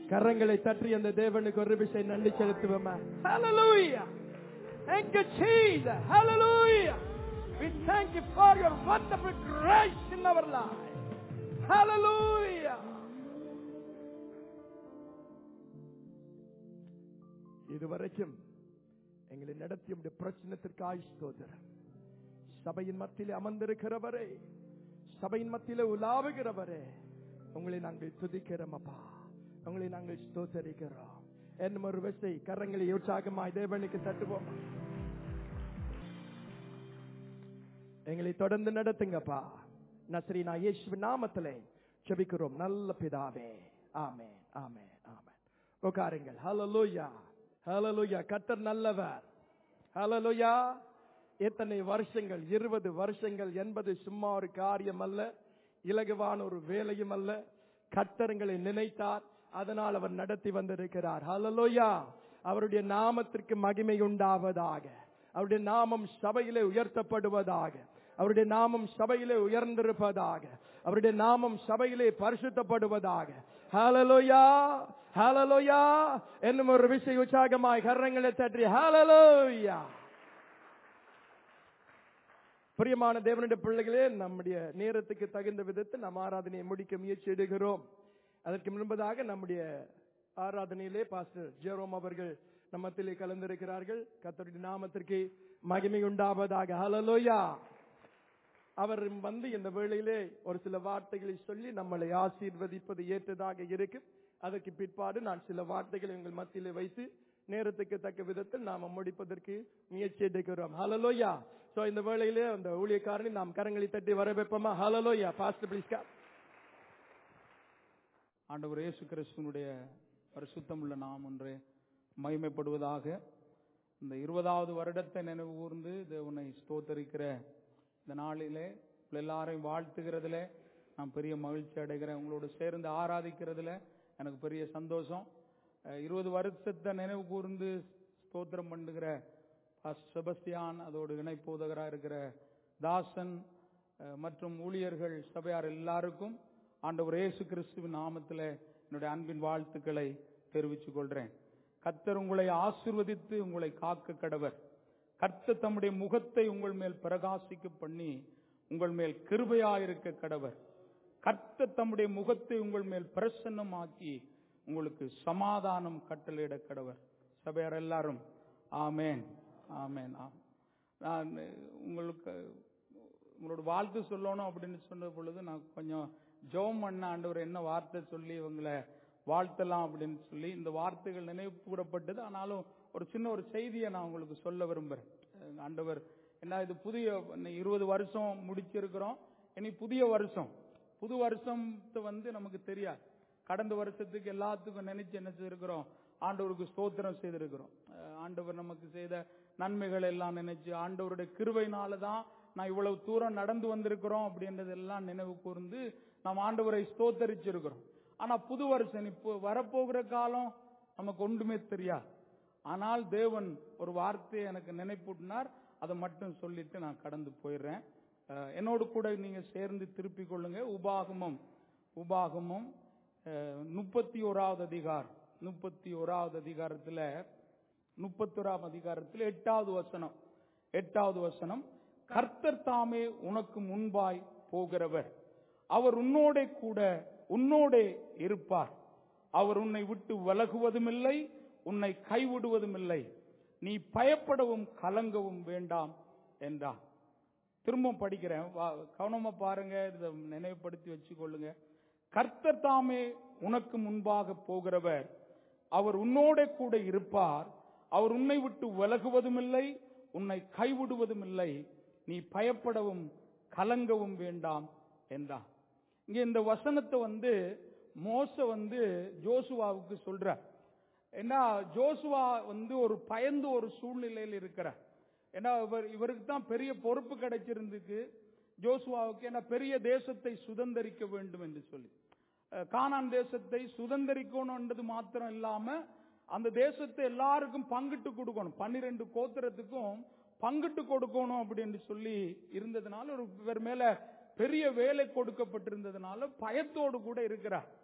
கரங்களை தட்டி அந்த தேவனுக்கு ஒரு விஷய நன்றி செலுத்துவோமா Hallelujah. Thank you, Jesus. Hallelujah. We thank you for your wonderful grace in our life. Hallelujah. இதுவரைக்கும் எங்களை நடத்திய உடைய பிரச்சனத்திற்காய் ஸ்தோத்திரம் சபையின் மத்தியிலே அமர்ந்திருக்கிறவரே சபையின் மத்தியிலே உலாவுகிறவரே உங்களை நாங்கள் துதிக்கிறோம் அப்பா உங்களை நாங்கள் ஸ்தோத்தரிக்கிறோம் என்ன ஒரு விசை கரங்களை உற்சாகமாய் தேவனுக்கு தட்டுவோம் எங்களை தொடர்ந்து நடத்துங்கப்பா நஸ்ரீனா இயேசு நாமத்திலே ஜெபிக்கிறோம் நல்ல பிதாவே ஆமே ஆமே ஆமே உட்காருங்கள் ஹalleluya ஹalleluya கர்த்தர் நல்லவர் ஹalleluya எத்தனை வருஷங்கள் இருபது வருஷங்கள் என்பது சும்மா ஒரு காரியம் அல்ல இலகுவான ஒரு வேலையும் அல்ல கர்த்தரங்களை நினைத்தார் அதனால் அவர் நடத்தி வந்திருக்கிறார் ஹalleluya அவருடைய நாமத்திற்கு மகிமை உண்டாவதாக அவருடைய நாமம் சபையிலே உயர்த்தப்படுவதாக அவருடைய நாமம் சபையிலே உயர்ந்திருப்பதாக அவருடைய நாமம் சபையிலே பரிசுத்தப்படுவதாக ஹalleluya ஹalleluya என்னும் ஒரு விஷய உற்சாகமாய் கரங்களை தட்டி ஹalleluya பிரியமான தேவனுடைய பிள்ளைகளே நம்முடைய நேரத்துக்கு தகுந்த விதத்தில் நாம் ஆராதனையை முடிக்க முயற்சி எடுக்கிறோம் அதற்கு முன்பதாக நம்முடைய ஆராதனையிலே பாஸ்டர் ஜெரோம் அவர்கள் நம்மத்திலே கலந்திருக்கிறார்கள் கத்தருடைய நாமத்திற்கு மகிமை உண்டாவதாக ஹalleluya அவர் வந்து இந்த வேளையிலே ஒரு சில வார்த்தைகளை சொல்லி நம்மளை ஆசீர்வதிப்பது ஏற்றதாக இருக்கு அதற்கு பிற்பாடு நான் சில வார்த்தைகளை உங்கள் மத்தியிலே வைத்து நேரத்துக்கு தக்க விதத்தில் நாம முடிப்பதற்கு முயற்சி எடுக்கிறோம் ஹலலோயா சோ இந்த வேளையிலே அந்த ஊழியக்காரனை நாம் கரங்களை தட்டி வரவேற்போமா ஹலலோயா பாஸ்டர் ப்ளீஸ் ஆண்டவர் இயேசு கிறிஸ்துவனுடைய பரிசுத்தம் உள்ள நாம் ஒன்று மகிமைப்படுவதாக இந்த இருபதாவது வருடத்தை நினைவு கூர்ந்து தேவனை ஸ்தோத்தரிக்கிற இந்த நாளிலே உங்களை எல்லாரையும் வாழ்த்துகிறதுல நான் பெரிய மகிழ்ச்சி அடைகிறேன் உங்களோட சேர்ந்து ஆராதிக்கிறதுல எனக்கு பெரிய சந்தோஷம் அஹ், இருபது வருஷத்தை நினைவு கூர்ந்து ஸ்தோத்திரம் பண்ணுகிற பாஸ்டர் செபஸ்தியான் அதோடு இணை போதகராக இருக்கிற தாசன் அஹ், மற்றும் ஊழியர்கள் சபையார் எல்லாருக்கும் ஆண்டவர் இயேசு கிறிஸ்துவின் நாமத்தில் என்னுடைய அன்பின் வாழ்த்துக்களை தெரிவித்துக் கொள்றேன் கர்த்தர் உங்களை ஆசிர்வதித்து உங்களை காக்க கடவர் கர்த்தர் தம்முடைய முகத்தை உங்கள் மேல் பிரகாசிக்க பண்ணி உங்கள் மேல் கிருபையாயிருக்க கடவர் கர்த்தர் தம்முடைய முகத்தை உங்கள் மேல் பிரசன்னமாக்கி உங்களுக்கு சமாதானம் கட்டளையிட கடவர் சபையார் எல்லாரும் ஆமேன் ஆமேன் ஆம் நான் உங்களுக்கு உங்களோட வாழ்த்து சொல்லணும் அப்படின்னு சொன்ன பொழுது நான் கொஞ்சம் ஜெபம் பண்ண ஆண்டவர் என்ன வார்த்தை சொல்லி இவங்களை வாழ்த்தலாம் அப்படின்னு சொல்லி இந்த வார்த்தைகள் நினைவு கூறப்பட்டது ஆனாலும் ஒரு சின்ன ஒரு செய்தியை நான் உங்களுக்கு சொல்ல விரும்புறேன் அஹ் ஆண்டவர் என்ன இது புதிய இன்னும் இருபது வருஷம் முடிச்சிருக்கிறோம் இனி புதிய வருஷம் புது வருஷத்தை வந்து நமக்கு தெரியாது கடந்த வருஷத்துக்கு எல்லாத்துக்கும் நினைச்சு என்ன செய்திருக்கிறோம் ஆண்டவருக்கு ஸ்தோத்திரம் செய்திருக்கிறோம் அஹ் ஆண்டவர் நமக்கு செய்த நன்மைகள் எல்லாம் நினைச்சு ஆண்டவருடைய கிருபையினால தான் நான் இவ்வளவு தூரம் நடந்து வந்திருக்கிறோம் அப்படின்றதெல்லாம் நினைவு கூர்ந்து நாம் ஆண்டவரை ஸ்தோத்தரிச்சிருக்கிறோம் ஆனா புது வருஷம் இப்போ வரப்போகிற காலம் நமக்கு ஒன்றுமே தெரியாது ஆனால் தேவன் ஒரு வார்த்தையை எனக்கு நினைப்பூட்டினார் அதை மட்டும் சொல்லிட்டு நான் கடந்து போயிடுறேன் அஹ் என்னோடு கூட நீங்க சேர்ந்து திருப்பிக் கொள்ளுங்க உபாகமம் உபாகமம் முப்பத்தி ஓராவது அதிகாரம் முப்பத்தி ஓராவது அதிகாரத்துல முப்பத்தோராம் அதிகாரத்தில் எட்டாவது வசனம் எட்டாவது வசனம் கர்த்தர் தாமே உனக்கு முன்பாய் போகிறவர் அவர் உன்னோடே கூட உன்னோடே இருப்பார் அவர் உன்னை விட்டு விலகுவதும் இல்லை உன்னை கைவிடுவதும் இல்லை நீ பயப்படவும் கலங்கவும் வேண்டாம் என்றார் திரும்ப படிக்கிறேன் வா- கவனமா பாருங்க இதை நினைவுபடுத்தி வச்சுக்கொள்ளுங்க கர்த்தர் தாமே உனக்கு முன்பாக போகிறவர் அவர் உன்னோட கூட இருப்பார் அவர் உன்னை விட்டு விலகுவதும் இல்லை உன்னை கைவிடுவதும் இல்லை நீ பயப்படவும் கலங்கவும் வேண்டாம் என்றார் இங்க இந்த வசனத்தை வந்து மோச வந்து ஜோசுவாவுக்கு சொல்றார் ஏன்னா ஜோசுவா வந்து ஒரு பயந்து ஒரு சூழ்நிலையில் இருக்கிறார் ஏன்னா இவர் இவருக்கு தான் பெரிய பொறுப்பு கிடைச்சிருந்துக்கு ஜோசுவாவுக்கு ஏன்னா பெரிய தேசத்தை சுதந்தரிக்க வேண்டும் என்று சொல்லி அஹ், கானான் தேசத்தை சுதந்தரிக்கணும்ன்றது மாத்திரம் இல்லாம அந்த தேசத்தை எல்லாருக்கும் பங்கிட்டு கொடுக்கணும் பன்னிரெண்டு கோத்திரத்துக்கும் பங்கிட்டு கொடுக்கணும் அப்படின்னு சொல்லி இருந்ததுனால ஒரு இவர் மேல பெரிய வேலை கொடுக்கப்பட்டிருந்ததுனால பயத்தோடு கூட இருக்கிறார்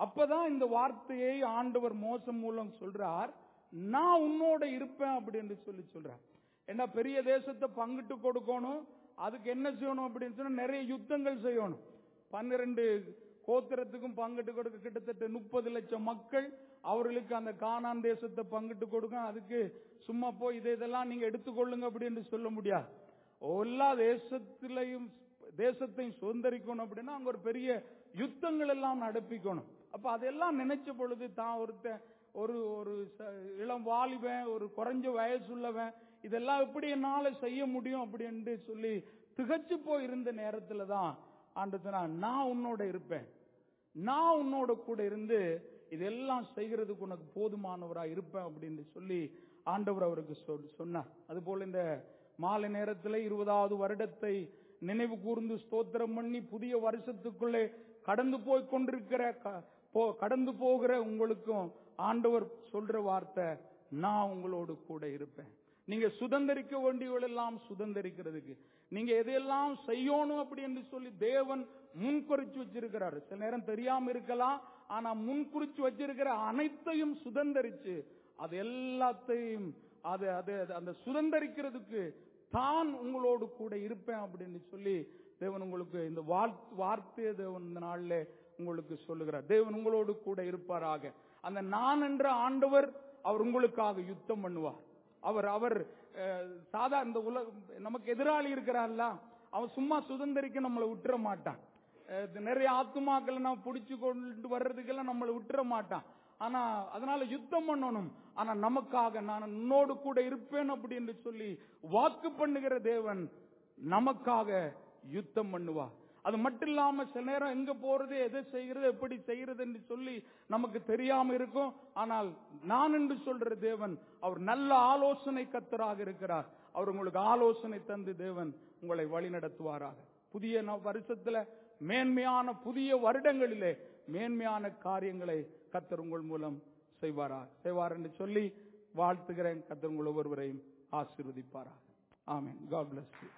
அப்பதான் இந்த வார்த்தையை ஆண்டவர் மோசம் மூலம் சொல்றார் நான் உன்னோட இருப்பேன் அப்படின்னு சொல்லி சொல்றார் ஏன்னா பெரிய தேசத்தை பங்கிட்டு கொடுக்கணும் அதுக்கு என்ன செய்யணும் அப்படின்னு சொன்னா நிறைய யுத்தங்கள் செய்யணும் பன்னிரண்டு கோத்திரத்துக்கும் பங்கிட்டு கொடுக்க கிட்டத்தட்ட முப்பது லட்சம் மக்கள் அவர்களுக்கு அந்த கானான் தேசத்தை பங்கிட்டு கொடுக்க அதுக்கு சும்மா போய் இதை இதெல்லாம் நீங்க எடுத்துக்கொள்ளுங்க அப்படின்னு சொல்ல முடியாது எல்லா தேசத்திலையும் தேசத்தையும் சுதந்திரிக்கணும் அப்படின்னா அங்க ஒரு பெரிய யுத்தங்கள் எல்லாம் நடப்பிக்கணும் அப்ப அதெல்லாம் நினைச்ச பொழுது தான் ஒருத்தன் ஒரு ஒரு ச- இளம் வாலிபன் ஒரு குறைஞ்ச வயசுள்ளவன் இதெல்லாம் எப்படி என்னால செய்ய முடியும் அப்படின்னு சொல்லி திகச்சு போய் இருந்த நேரத்துல தான் ஆண்டு சொன்னா நான் உன்னோட இருப்பேன் நான் உன்னோட கூட இருந்து இதெல்லாம் செய்கிறதுக்கு உனக்கு போதுமானவரா இருப்பேன் அப்படின்னு சொல்லி ஆண்டவர் அவருக்கு சொல்- சொன்னார் அதுபோல இந்த மாலை நேரத்துல இருபதாவது வருடத்தை நினைவு கூர்ந்து ஸ்தோத்திரம் பண்ணி புதிய வருஷத்துக்குள்ளே கடந்து போய் கொண்டிருக்கிற க- போ- கடந்து போகிற உங்களுக்கும் ஆண்டவர் சொல்ற வார்த்தை நான் உங்களோடு கூட இருப்பேன் நீங்க சுதந்திரிக்க வேண்டியவளெல்லாம் சுதந்திரிக்கிறதுக்கு நீங்க எதையெல்லாம் செய்யணும் அப்படின்னு சொல்லி தேவன் முன்குறிச்சு வச்சிருக்கிறாரு சில நேரம் தெரியாம இருக்கலாம் ஆனா முன்குறிச்சு வச்சிருக்கிற அனைத்தையும் சுதந்திரிச்சு அது எல்லாத்தையும் அது அது அது- அந்த சுதந்திரிக்கிறதுக்கு தான் உங்களோடு கூட இருப்பேன் அப்படின்னு சொல்லி தேவன் உங்களுக்கு இந்த வாழ்- வார்த்தையை தேவன் இந்த நாள்ல உங்களுக்கு சொல்லுகிறார் தேவன் உங்களோடு கூட இருப்பாராக அந்த நான் என்ற ஆண்டவர் அவர் உங்களுக்காக யுத்தம் பண்ணுவார் அவர் அவர் அஹ், சாதா இந்த உலக நமக்கு எதிராளி இருக்கிறார்ல அவன் சும்மா சுதந்திரிக்க நம்மளை விட்டுற மாட்டான் அஹ், இது நிறைய ஆத்துமாக்களை நான் பிடிச்சு கொண்டு வர்றதுக்கெல்லாம் நம்மளை விட்டுற மாட்டான் ஆனா அதனால யுத்தம் பண்ணணும் ஆனா நமக்காக நான் உன்னோடு கூட இருப்பேன் அப்படின்னு சொல்லி வாக்கு பண்ணுகிற தேவன் நமக்காக யுத்தம் பண்ணுவார் அது மட்டும் இல்லாம சில நேரம் எங்க போறது எதை செய்கிறது எப்படி செய்கிறது என்று சொல்லி நமக்கு தெரியாம இருக்கும் ஆனால் நான் என்று சொல்ற தேவன் அவர் நல்ல ஆலோசனை கத்தராக இருக்கிறார் அவர் உங்களுக்கு ஆலோசனை தந்து தேவன் உங்களை வழி நடத்துவாராக புதிய ந- வருஷத்துல மேன்மையான புதிய வருடங்களிலே மேன்மையான காரியங்களை கத்தர் உங்கள் மூலம் செய்வாரா செய்வார் என்று சொல்லி வாழ்த்துகிறேன் கத்தர் உங்கள் ஒவ்வொருவரையும் ஆசீர்வதிப்பாரா ஆமென் காட் bless you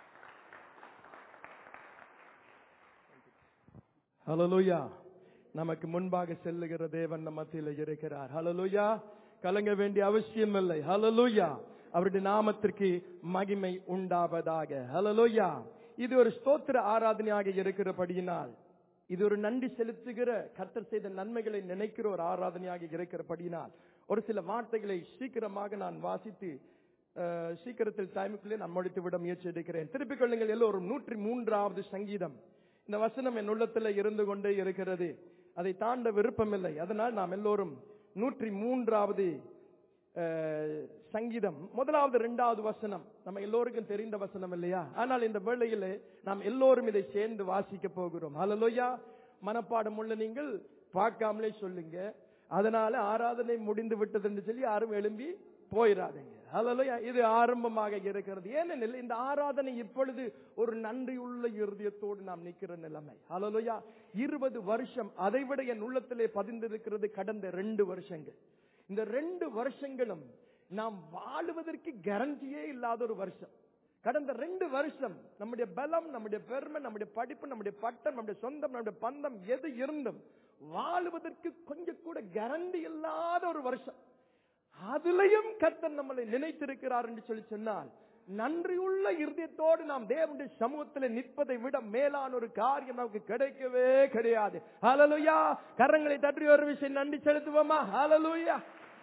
ஹalleluya நமக்கு முன்பாக செல்லுகிற தேவன் நம்ம மத்தியில இருக்கிறார் ஹalleluya கலங்க வேண்டிய அவசியம் இல்லை ஹalleluya அவருடைய நாமத்திற்கு மகிமை உண்டாவதாக ஹalleluya இது ஒரு ஸ்தோத்திர ஆராதனையாக இருக்கிறபடியினால் இது ஒரு நன்றி செலுத்துகிற கர்த்தர் செய்த நன்மைகளை நினைக்கிற ஒரு ஆராதனையாக இருக்கிறபடியினால் ஒரு சில வார்த்தைகளை சீக்கிரமாக நான் வாசித்து அஹ், சீக்கிரத்தில் டைமுக்குள்ளே நான் முடித்து விட முயற்சி எடுக்கிறேன் திருப்பிக் கொள்ளுங்கள் எல்லோரும் நூற்றி மூன்றாவது சங்கீதம் இந்த வசனம் என் உள்ளத்துல இருந்து கொண்டே இருக்கிறது அதை தாண்ட விருப்பமில்லை அதனால் நாம் எல்லோரும் நூற்றி மூன்றாவது அஹ், சங்கீதம் முதலாவது இரண்டாவது வசனம் நம்ம எல்லோருக்கும் தெரிந்த வசனம் இல்லையா ஆனால் இந்த வேளையிலே நாம் எல்லோரும் இதை சேர்ந்து வாசிக்க போகிறோம் ஹalleluya மனப்பாடம் உள்ள நீங்கள் பார்க்காமலே சொல்லுங்க அதனால ஆராதனை முடிந்து விட்டது என்று சொல்லி யாரும் எழும்பி போயிடாதீங்க ஹalleluya இது ஆரம்பமாக இருக்கிறது ஏனெனில் இந்த ஆராதனை இப்பொழுது ஒரு நன்றியுள்ள இருதயத்தோடு நாம் நிற்கிற நிலைமை ஹalleluya இருபது வருஷம் அதைவிட என் உள்ளத்திலே பதிந்திருக்கிறது கடந்த ரெண்டு வருஷங்கள் இந்த ரெண்டு வருஷங்களும் நாம் வாழுவதற்கு கேரண்டியே இல்லாத ஒரு வருஷம் கடந்த ரெண்டு வருஷம் நம்முடைய பலம் நம்முடைய பெருமை நம்முடைய படிப்பு நம்முடைய பட்டம் நம்முடைய சொந்தம் நம்முடைய பந்தம் எது இருந்தும் வாழுவதற்கு கொஞ்சம் கூட கேரண்டி இல்லாத ஒரு வருஷம் அதுலயும் கர்த்தர் நம்மளை நினைத்திருக்கிறார் என்று சொல்லி சொன்னால் நன்றியுள்ள இருதயத்தோடு நாம் தேவனுடைய சமூகத்தில் நிற்பதை விட மேலான ஒரு காரியம் நமக்கு கிடைக்கவே கிடையாது ஹalleluya கரங்களை தட்டி ஒரு விஷயம் நன்றி செலுத்துவோமா ஹalleluya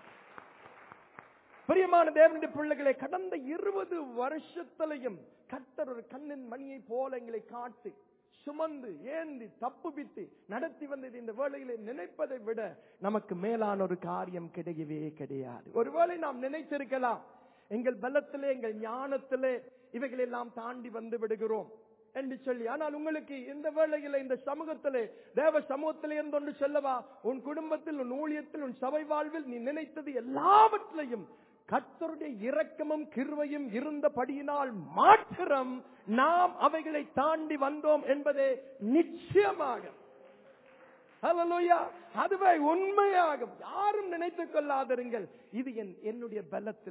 பிரியமான தேவனுடைய பிள்ளைகளை கடந்த இருபது வருஷத்திலையும் கர்த்தர் ஒரு கண்ணின் மணியை போல எங்களை காத்து சுமந்து ஏந்தி தப்புவித்து நடத்தி வந்தது இந்த வேளையிலே நினைப்பதை விட நமக்கு மேலான ஒரு காரியம் கிடையவே கிடையாது ஒருவேளை நாம் நினைத்திருக்கலாம் எங்கள் பலத்திலே எங்கள் ஞானத்திலே இவைகளெல்லாம் தாண்டி வந்து விடுகிறோம் என்று சொல்லி ஆனால் உங்களுக்கு இந்த வேளையில இந்த சமூகத்திலே தேவ சமூகத்திலே இருந்து ஒன்று சொல்லவா உன் குடும்பத்தில் உன் ஊழியத்தில் உன் சபை வாழ்வில் நீ நினைத்தது எல்லாவற்றையும் கர்த்தருடைய இரக்கமும் கிருவையும் இருந்தபடியினால் மாத்திரம் நாம் அவைகளை தாண்டி வந்தோம் என்பதே நிச்சயமாக ஹalleluya அதுவே உண்மையாகும் யாரும் நினைத்துக் கொள்ளாதிருங்கள் இது என் என்னுடைய பலத்திலே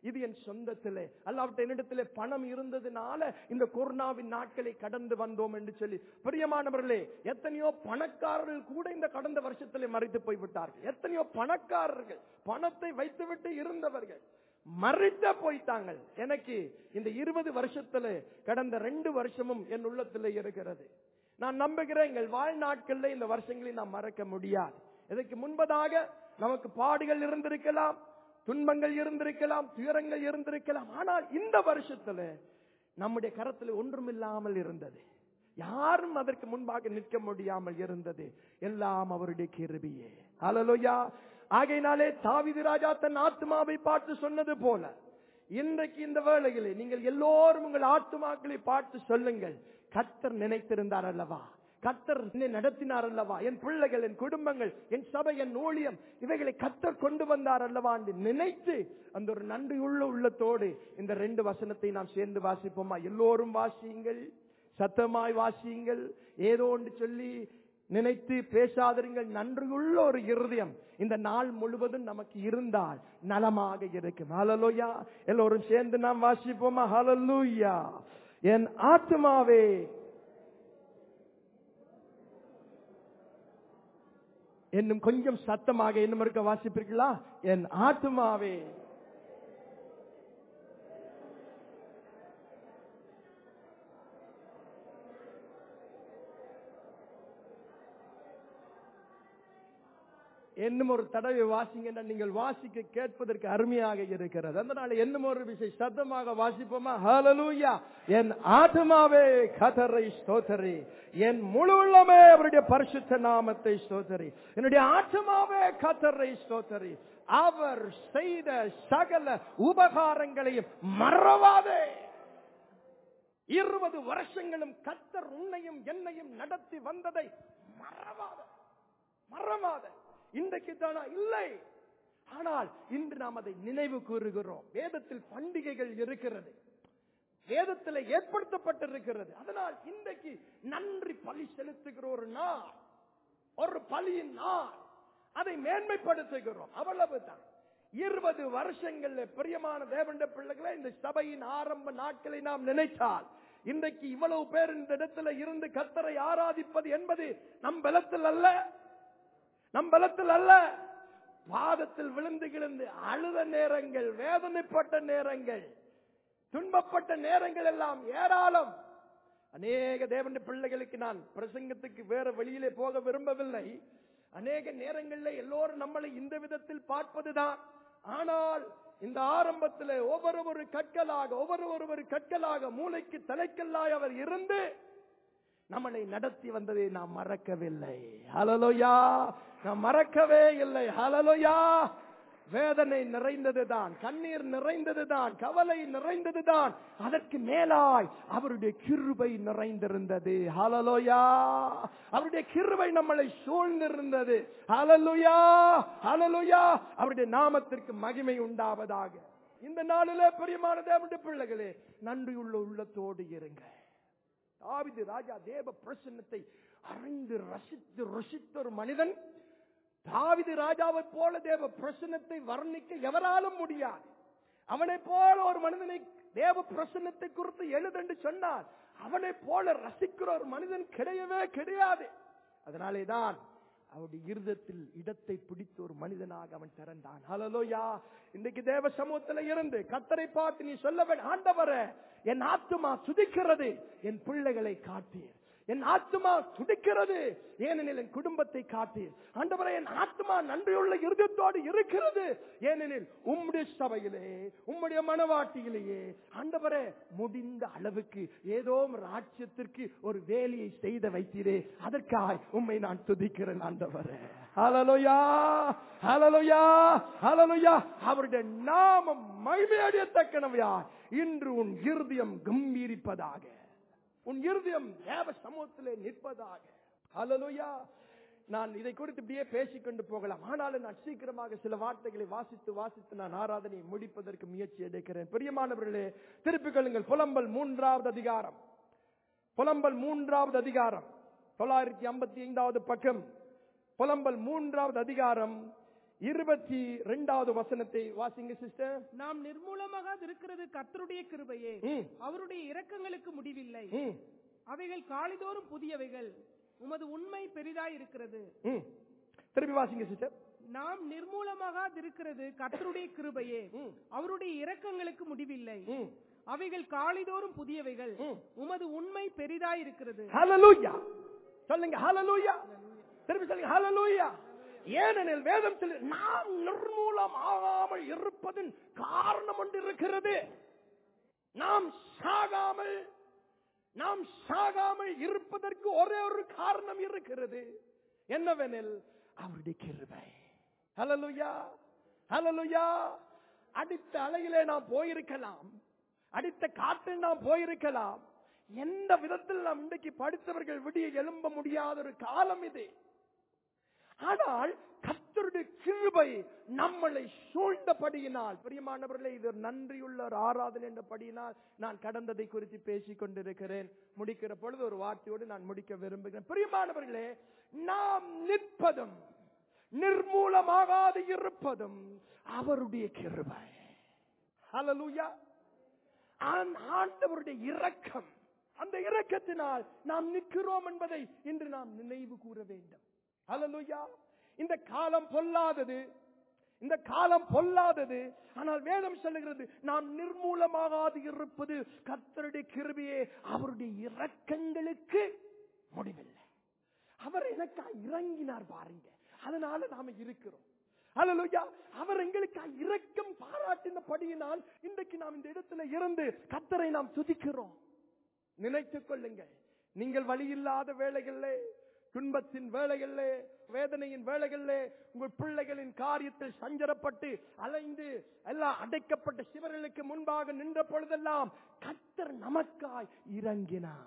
இது என் சொந்தத்திலே அல்லாவிட்ட என்னிடத்திலே பணம் இருந்ததுனால இந்த கொரோனாவின் நாட்களை கடந்து வந்தோம் என்று சொல்லி பிரியமானவர்களே எத்தனையோ பணக்காரர்கள் கூட இந்த கடந்த வருஷத்திலே மறைத்து போய்விட்டார்கள் எத்தனையோ பணக்காரர்கள் பணத்தை வைத்துவிட்டு இருந்தவர்கள் மறித்த போய்த்தாங்கள் எனக்கு இந்த இருபது வருஷத்துல கடந்த ரெண்டு வருஷமும் என் உள்ளத்துல இருக்கிறது நான் நம்புகிறேன் எங்கள் வாழ்நாட்கள்ல இந்த வருஷங்களை நாம் மறக்க முடியாது இதற்கு முன்பதாக நமக்கு பாடுகள் இருந்திருக்கலாம் துன்பங்கள் இருந்திருக்கலாம் துயரங்கள் இருந்திருக்கலாம் ஆனால் இந்த வருஷத்துல நம்முடைய கரத்தில் ஒன்றுமில்லாமல் இருந்தது யாரும் அதற்கு முன்பாக நிற்க முடியாமல் இருந்தது எல்லாம் அவருடைய கிருபியே ஹalleluya ஆகையினாலே தாவீது ராஜா தன் ஆத்மாவை பார்த்து சொன்னது போல இன்றைக்கு இந்த வேளையிலே நீங்கள் எல்லோரும் உங்கள் ஆத்மாக்களை பார்த்து சொல்லுங்கள் கத்தர் நினைத்திருந்தார் அல்லவா கத்தர் என்னை நடத்தினார் அல்லவா என் பிள்ளைகள் என் குடும்பங்கள் என் சபை என் ஊழியம் இவைகளை கத்தர் கொண்டு வந்தார் அல்லவா என்று நினைத்து அந்த ஒரு நன்றியுள்ள உள்ளத்தோடு இந்த ரெண்டு வசனத்தை நாம் சேர்ந்து வாசிப்போமா எல்லோரும் வாசியுங்கள் சத்தமாய் வாசியுங்கள் ஏதோ ஒன்று சொல்லி நினைத்து பேசாதிருங்கள் நன்றியுள்ள ஒரு இருதயம் இந்த நாள் முழுவதும் நமக்கு இருந்தால் நலமாக இருக்கும் ஹalleluya எல்லோரும் சேர்ந்து நாம் வாசிப்போமா ஹalleluya என் ஆத்மாவே இன்னும் கொஞ்சம் சத்தமாக இன்னும் இருக்க வாசிப்பீர்களா என் ஆத்மாவே என்னும் ஒரு தடவை வாசிங்க நீங்கள் வாசிக்க கேட்பதற்கு அருமையாக இருக்கிறது அதனால என்னும் ஒரு விஷயம் சத்தமாக வாசிப்போமா ஹalleluya என் ஆத்மாவே கதரை ஸ்தோத்தரி என் முழு உள்ளமே அவருடைய பரிசுத்த நாமத்தை ஸ்தோத்தரி என்னுடைய ஆத்மாவே கதரை ஸ்தோத்தரி அவர் செய்த சகல உபகாரங்களையும் மறவாதே இருபது வருஷங்களும் கத்தர் உன்னையும் என்னையும் நடத்தி வந்ததை மறவாத மறவாத இன்றைக்கு தானா இல்லை ஆனால் இன்று நாம் அதை நினைவு கூறுகிறோம் வேதத்தில் பண்டிகைகள் இருக்கிறது வேதத்தில் ஏற்படுத்தப்பட்டிருக்கிறது அதனால் இன்றைக்கு நன்றி பலி செலுத்துகிற ஒரு நாள் ஒரு பலியின் நாள் அதை மேன்மைப்படுத்துகிறோம் அவ்வளவுதான் இருபது வருஷங்கள்ல பிரியமான தேவண்ட பிள்ளைகளை இந்த சபையின் ஆரம்ப நாட்களை நாம் நினைத்தால் இன்றைக்கு இவ்வளவு பேர் இந்த இடத்துல இருந்து கத்தரை ஆராதிப்பது என்பது நம் பலத்தில் அல்ல நம் பலத்தில் அல்ல பாதத்தில் விழுந்து கிழந்து அழுத நேரங்கள் வேதனைப்பட்ட நேரங்கள் துன்பப்பட்ட நேரங்கள் எல்லாம் ஏராளம் அநேக தேவன் பிள்ளைகளுக்கு நான் பிரசங்கத்துக்கு வேற வெளியிலே போக விரும்பவில்லை அநேக நேரங்களில் எல்லோரும் நம்மளை இந்த விதத்தில் பார்ப்பதுதான் ஆனால் இந்த ஆரம்பத்தில் ஒவ்வொரு ஒரு கற்களாக ஒவ்வொரு ஒரு கற்களாக மூளைக்கு தலைக்கல்லாய் அவர் இருந்து நம்மளை நடத்தி வந்ததை நாம் மறக்கவில்லை ஹலலோயா நாம் மறக்கவே இல்லை ஹலலோயா வேதனை நிறைந்ததுதான் கண்ணீர் நிறைந்ததுதான் கவலை நிறைந்ததுதான் அதற்கு மேலாய் அவருடைய கிருபை நிறைந்திருந்தது ஹலலோயா அவருடைய கிருபை நம்மளை சூழ்ந்திருந்தது ஹலலுயா ஹலலுயா அவருடைய நாமத்திற்கு மகிமை உண்டாவதாக இந்த நாளிலே பெரியமான தேவனுடைய பிள்ளைகளே நன்றியுள்ள உள்ளத்தோடு இருங்க தாவிது ராஜா தேவ பிரசன்னத்தை அறிந்து ரசித்து ருசித்த ஒரு மனிதன் தாவிது ராஜாவை போல தேவ பிரசன்னத்தை வர்ணிக்க எவராலும் முடியாது அவனை போல ஒரு மனிதனை தேவ பிரசன்னத்தை குறித்து எழுதென்று சொன்னால் அவனை போல ரசிக்கிற ஒரு மனிதன் கிடையவே கிடையாது அதனாலேதான் அவருடைய இருதத்தில் இடத்தை பிடித்த ஒரு மனிதனாக அவன் திறந்தான் ஹலலோயா இன்னைக்கு தேவ சமூகத்தில் இருந்து கத்தரை பார்த்து நீ சொல்ல வேண்டும் ஆண்டவர என் ஆத்துமா துதிக்கிறது என் பிள்ளைகளை காட்டீர் என் ஆத்மா துடிக்கிறது ஏனெனில் என் குடும்பத்தை காட்டீர் ஆண்டவரே என் ஆத்மா நன்றியுள்ள இருதயத்தோடு இருக்கிறது ஏனெனில் உம்முடைய சபையிலே உம்முடைய மனவாட்டியிலேயே ஆண்டவரே முடிந்த அளவுக்கு ஏதோ ஒரு ராட்சியத்திற்கு ஒரு வேலையை செய்த வைத்தீரே அதற்காய் உம்மை நான் துதிக்கிறேன் ஆண்டவரே ஹலலுயா ஹலலுயா ஹலலுயா அவருடைய நாமம் மகிமையடையத்தக்கனவையா இன்று உன் இருதயம் கம்பீரிப்பதாக உன் இருதயம் தேவ சமூகத்திலே நிற்பதாக ஹalleluya நான் இதை குறித்து இப்படியே பேசிக்கொண்டு போகலாம் ஆனாலும் நான் சீக்கிரமாக சில வார்த்தைகளை வாசித்து வாசித்து நான் ஆராதனையை முடிப்பதற்கு முயற்சி எடுக்கிறேன் பிரியமானவர்களே திருப்பிக் கொள்ளுங்கள் புலம்பல் மூன்றாவது அதிகாரம் புலம்பல் மூன்றாவது அதிகாரம் தொள்ளாயிரத்தி ஐம்பத்தி ஐந்தாவது பக்கம் புலம்பல் மூன்றாவது அதிகாரம் இருபத்தி ரெண்டாவது வசனத்தை வாசிங்க சிஸ்டர் நாம் நிர்மூலமாக இருக்கிறது கர்த்தருடைய கிருபையே ம், அவருடைய இரக்கங்களுக்கு முடிவில்லை ம், அவைகள் காலிதோறும் புதியவைகள் உமது உண்மை பெரிதாய் இருக்கிறது ம். திருப்பி வாசிங்க சிஸ்டர் நாம் நிர்மூலமாக இருக்கிறது கர்த்தருடைய கிருபையே ம், அவருடைய இரக்கங்களுக்கு முடிவில்லை ம், அவைகள் காலிதோறும் புதியவைகள் ம். உமது உண்மை பெரிதாய் இருக்கிறது ஹalleluya சொல்லுங்க ஹalleluya திருப்பி சொல்லுங்க ஹalleluya ஏனெனில் வேதம் சொல்லு நாம் நிர்மூலம் ஆகாமல் இருப்பதன் காரணம் ஒன்று இருக்கிறது நாம் சாகாமல் நாம் சாகாமல் இருப்பதற்கு ஒரே ஒரு காரணம் இருக்கிறது என்னவெனில் அவருடைய கிருபை ஹalleluya ஹalleluya அடித்த அலையிலே நாம் போயிருக்கலாம் அடித்த காற்றில் நாம் போயிருக்கலாம் எந்த விதத்தில் நாம் இன்றைக்கு படித்தவர்கள் விடிய எழும்ப முடியாத ஒரு காலம் இது ஆனால் கர்த்தருடைய கிருபை நம்மளை சூழ்ந்தபடியினால் பிரியமானவர்களே இது ஒரு நன்றியுள்ள ஒரு ஆராதனை என்றபடியினால் நான் கடந்ததை குறித்து பேசிக் கொண்டிருக்கிறேன் முடிக்கிற பொழுது ஒரு வார்த்தையோடு நான் முடிக்க விரும்புகிறேன் பிரியமானவர்களே நாம் நிற்பதும் நிர்மூலமாகாது இருப்பதும் அவருடைய கிருபை ஹalleluya ஆண்- ஆண்டவருடைய இரக்கம் அந்த இரக்கத்தினால் நாம் நிற்கிறோம் என்பதை இன்று நாம் நினைவு கூற வேண்டும் ஹalleluya இந்த காலம் பொல்லாதது இந்த காலம் பொல்லாதது ஆனால் வேதம் சொல்லுகிறது நாம் நிர்மூலமாகாது இருப்பது கர்த்தருடைய கிருபையே அவருடைய இரக்கங்களுக்கு முடிவில்லை அவர் எனக்காக இறங்கினார் பாருங்க அதனால நாம இருக்கிறோம் ஹalleluya அவர் எங்களுக்காக இரக்கம் பாராட்டினபடியினால் இன்றைக்கு நாம் இந்த இடத்துல இருந்து கத்தரை நாம் துதிக்கிறோம் நினைத்துக் கொள்ளுங்கள் நீங்கள் வழி இல்லாத வேளைகளிலே துன்பத்தின் வேளைகளிலே வேதனையின் வேளைகளிலே உங்கள் பிள்ளைகளின் காரியத்தில் சஞ்சரப்பட்டு அலைந்து எல்லாம் அடைக்கப்பட்ட சிவர்களுக்கு முன்பாக நின்ற பொழுதெல்லாம் கத்தர் நமக்காய் இறங்கினார்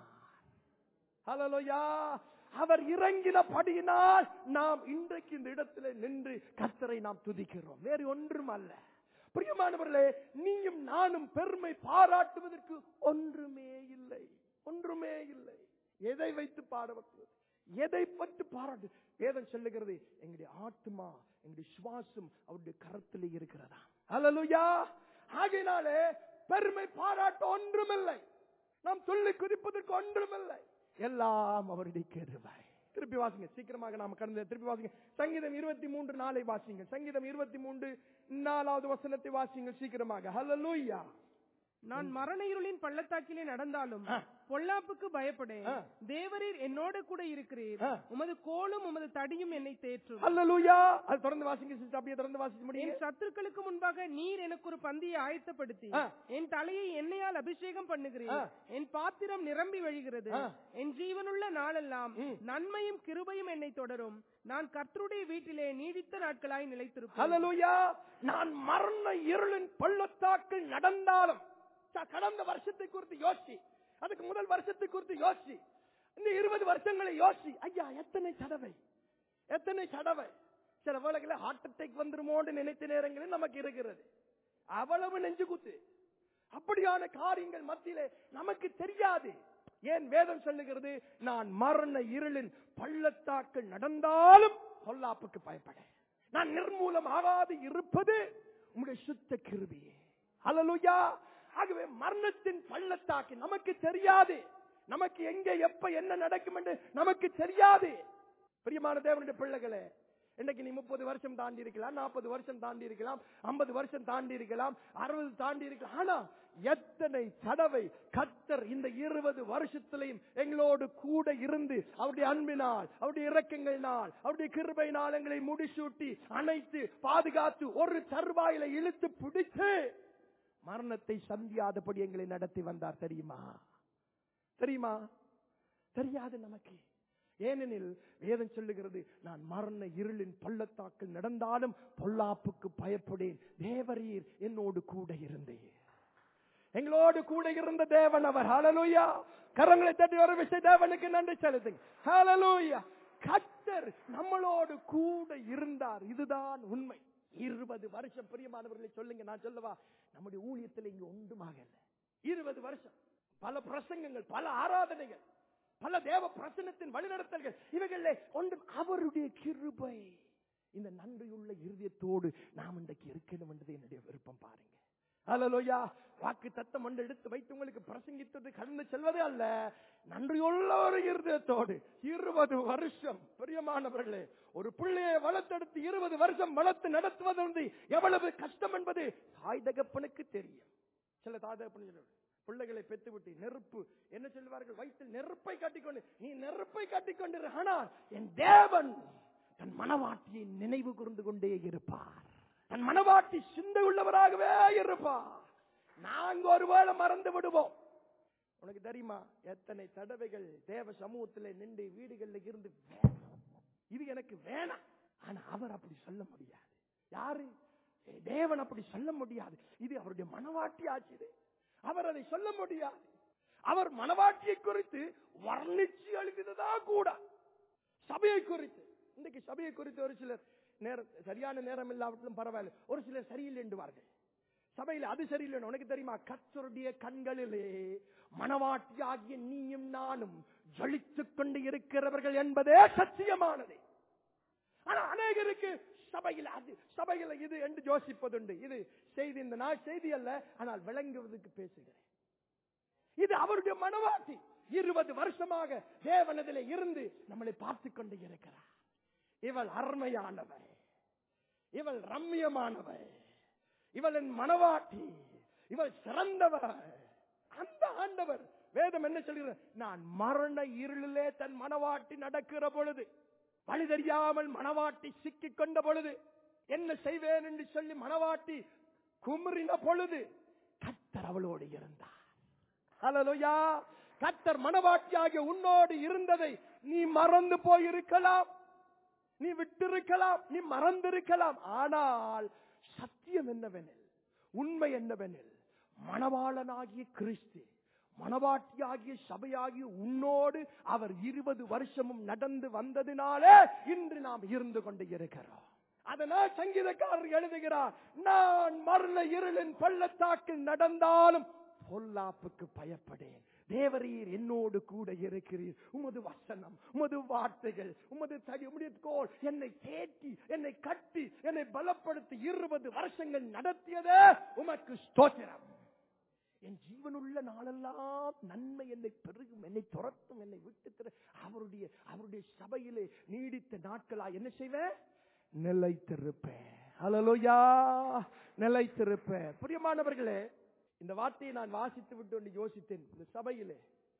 ஹalleluya அவர் இறங்கினபடியினால் நாம் இன்றைக்கு இந்த இடத்துல நின்று கத்தரை நாம் துதிக்கிறோம் வேறு ஒன்றும் அல்ல பிரியமானவர்களே நீயும் நானும் பெருமை பாராட்டுவதற்கு ஒன்றுமே இல்லை ஒன்றுமே இல்லை எதை வைத்து பாடுவது எதை பற்றி பாராட்டு வேதம் சொல்லுகிறது எங்களுடைய ஆத்மா எங்களுடைய சுவாசம் அவருடைய கரத்திலே இருக்கிறதா ஹalleluya ஆகையினாலே பெருமை பாராட்ட ஒன்றுமில்லை நாம் துள்ளி குதிப்பதற்கு ஒன்றுமில்லை எல்லாம் அவருடைய கிருபை திருப்பி வாசிங்க சீக்கிரமாக நாம கடந்த திருப்பி வாசிங்க சங்கீதம் இருபத்தி மூன்று நாளை வாசிங்க சங்கீதம் இருபத்தி மூன்று நாலாவது வசனத்தை வாசிங்க சீக்கிரமாக ஹalleluya நான் மரண இருளின் பள்ளத்தாக்கிலே நடந்தாலும் ஆ. பொல்லாப்புக்கு பயப்படேன் ஆ. தேவரீர் என்னோட கூட இருக்கிறீர் ஆ. உமது கோலும் உமது தடியும் என்னை தேற்றும் ஹalleluya அது தொடர்ந்து வாசிங்க சிஸ்டர் அப்படியே தொடர்ந்து வாசிக்க என் முடியும் சத்துருக்களுக்கு முன்பாக நீர் எனக்கு ஒரு பந்தியை ஆயத்தப்படுத்தி ஆ. என் தலையை எண்ணெயால் அபிஷேகம் பண்ணுகிறீர் ஆ. என் பாத்திரம் நிரம்பி வழிகிறது ஆ. என் ஜீவனுள்ள நாளெல்லாம் ம். நன்மையும் கிருபையும் என்னை தொடரும் நான் கர்த்தருடைய வீட்டிலே நீடித்த நாட்களாய் நிலைத்திருப்பேன் ஹalleluya நான் மரண இருளின் பள்ளத்தாக்கில் நடந்தாலும் ச- கடந்த வருஷத்தை குறித்து யோசி அதுக்கு முதல் வருஷத்தை குறித்து யோசி இந்த இருபது வருஷங்களை யோசி ஐயா எத்தனை தடவை எத்தனை தடவை சில வேளைகளில் ஹார்ட் அட்டாக் வந்துருமோன்னு நினைத்த நேரங்களில் நமக்கு இருக்கிறது அவ்வளவு நெஞ்சு குத்து அப்படியான காரியங்கள் மத்தியிலே நமக்கு தெரியாது ஏன் வேதம் சொல்லுகிறது நான் மரண இருளின் பள்ளத்தாக்கள் நடந்தாலும் பொல்லாப்புக்கு பயப்பட நான் நிர்மூலம் ஆகாது இருப்பது உங்களுடைய சுத்த கிருபியே ஹalleluya ஆகவே மரணத்தின் பள்ளத்தாக்கு நமக்கு தெரியாது நமக்கு எங்க எப்ப என்ன நடக்கும் என்று நமக்கு தெரியாது பிரியமான தேவனுடைய பிள்ளைகளே இன்னைக்கு நீ முப்பது வருஷம் தாண்டி இருக்கலாம் நாற்பது வருஷம் தாண்டி இருக்கலாம் ஐம்பது வருஷம் தாண்டி இருக்கலாம் அறுபது தாண்டி இருக்கலாம் ஆனா எத்தனை தடவை கத்தர் இந்த இருபது வருஷத்திலையும் எங்களோடு கூட இருந்து அவருடைய அன்பினால் அவருடைய இரக்கங்களினால் அவருடைய கிருபையினால் எங்களை முடிசூட்டி அணைத்து பாதுகாத்து ஒரு தருவாயில இழுத்து பிடித்து மரணத்தை சந்தியாதபடி எங்களை நடத்தி வந்தார் தெரியுமா தெரியுமா தெரியாது நமக்கு ஏனெனில் வேதம் சொல்லுகிறது நான் மரண இருளின் பள்ளத்தாக்கில் நடந்தாலும் பொல்லாப்புக்கு பயப்படேன் தேவரீர் என்னோடு கூட இருந்தீர் எங்களோடு கூட இருந்த தேவன் அவர் ஹalleluya கரங்களை தட்டி ஒரு விஷய தேவனுக்கு நன்றி செலுத்துங்க ஹalleluya கர்த்தர் நம்மளோடு கூட இருந்தார் இதுதான் உண்மை இருபது வருஷம் பிரியமானவர்களை சொல்லுங்க நான் சொல்லவா நம்முடைய ஊழியத்தில் இங்க ஒன்றுமாக இல்லை இருபது வருஷம் பல பிரசங்கங்கள் பல ஆராதனைகள் பல தேவ பிரசனத்தின் வழிநடத்தல்கள் இவைகளிலே ஒன்றும் அவருடைய கிருபை இந்த நன்றியுள்ள இருதயத்தோடு நாம் இன்றைக்கு இருக்கணும் என்றது என்னுடைய விருப்பம் பாருங்க அல்லலோயா வாக்கு தத்தம் ஒன்று எடுத்து வைத்து உங்களுக்கு பிரசங்கித்தது கடந்து செல்வதே அல்ல நன்றியுள்ள ஒரு இருதயத்தோடு இருபது வருஷம் பிரியமானவர்களே ஒரு பிள்ளையை வளர்த்தெடுத்து இருபது வருஷம் வளர்த்து நடத்துவது வந்து எவ்வளவு கஷ்டம் என்பது தாய் தகப்பனுக்கு தெரியும் சில தாய் தகப்பன் சொல்லுவாங்க, பிள்ளைகளை பெற்றுவிட்டு நெருப்பு என்ன சொல்வார்கள் வயிற்றில் நெருப்பை கட்டிக்கொண்டு நீ நெருப்பை கட்டிக்கொண்டு ஆனால் என் தேவன் தன் மனவாட்டியை நினைவு கூர்ந்து கொண்டே இருப்பார் தன் மனவாட்டி சிந்தை உள்ளவராகவே இருப்பார் நாங்க ஒருவேளை மறந்து விடுவோம் உனக்கு தெரியுமா எத்தனை தடவைகள் தேவ சமூகத்துல நின்று வீடுகள்ல இருந்து வேணாம். இது எனக்கு வேணாம் ஆனா அவர் அப்படி சொல்ல முடியாது யாரு தேவன் அப்படி சொல்ல முடியாது இது அவருடைய மனவாட்டி ஆச்சு அவர் அதை சொல்ல முடியாது அவர் மனவாட்டியை குறித்து வர்ணிச்சு எழுதினதா கூட சபையை குறித்து இன்றைக்கு சபையை குறித்து ஒரு சிலர் நேரம் சரியான நேரம் இல்லாவிட்டாலும் பரவாயில்லை ஒரு சிலர் சரியில்லை என்றுவார்கள் சபையில அது சரியில்லை உனக்கு தெரியுமா கத்தருடைய கண்களிலே மனவாட்டி ஆகிய நீயும் நானும் ஜொலித்துக் கொண்டு இருக்கிறவர்கள் என்பதே சத்தியமானது ஆனா அநேகருக்கு சபையில் அது சபையில இது என்று யோசிப்பதுண்டு இது செய்தி இந்த நாள் செய்தி அல்ல ஆனால் விளங்குவதற்கு பேசுகிறேன் இது அவருடைய மனவாட்டி இருபது வருஷமாக தேவனதிலே இருந்து நம்மளை பார்த்து கொண்டு இருக்கிறார் இவள் அருமையானவள் இவள் ரம்மியமானவள் இவள் என் மனவாட்டி இவள் சிறந்தவர் அந்த ஆண்டவர் வேதம் என்ன சொல்கிறது நான் மரண இருளிலே தன் மனவாட்டி நடக்கிற பொழுது வழி தெரியாமல் மனவாட்டி சிக்கிக் கொண்ட பொழுது என்ன செய்வேன் என்று சொல்லி மனவாட்டி குமுறின பொழுது கத்தர் அவளோடு இருந்தார் ஹalleluya கத்தர் மனவாட்டியாகிய உன்னோடு இருந்ததை நீ மறந்து போயிருக்கலாம் நீ விட்டிருக்கலாம் நீ மறந்திருக்கலாம் ஆனால் சத்தியம் என்னவெனில் உண்மை என்னவெனில் மணவாளனாகிய கிறிஸ்து மணவாட்டியாகிய சபையாகிய உன்னோடு அவர் இருபது வருஷமும் நடந்து வந்ததினாலே இன்று நாம் இருந்து கொண்டு இருக்கிறோம் அதனால் சங்கீதக்காரர் எழுதுகிறார் நான் மரண இருளின் பள்ளத்தாக்கில் நடந்தாலும் பொல்லாப்புக்கு பயப்படேன் தேவரீர் என்னோடு கூட இருக்கிறீர் உமது வசனம் உமது வார்த்தைகள் உமது தடி உமது கோல் என்னை தேற்றி என்னை கட்டி என்னை பலப்படுத்தி இருபது வருஷங்கள் நடத்தியதே உமக்கு ஸ்தோத்திரம் என் ஜீவனுள்ள நாளெல்லாம் நன்மை என்னை பெருகும் என்னை துரத்தும் என்னை விட்டு திர அவருடைய அவருடைய சபையிலே நீடித்த நாட்களா என்ன செய்வேன் நிலைத்திருப்பேன் ஹalleluya நிலைத்திருப்பேன் பிரியமானவர்களே இந்த வார்த்தையை நான் வாசித்து விட்டு ஒன்று யோசித்தேன் இந்த சபையிலே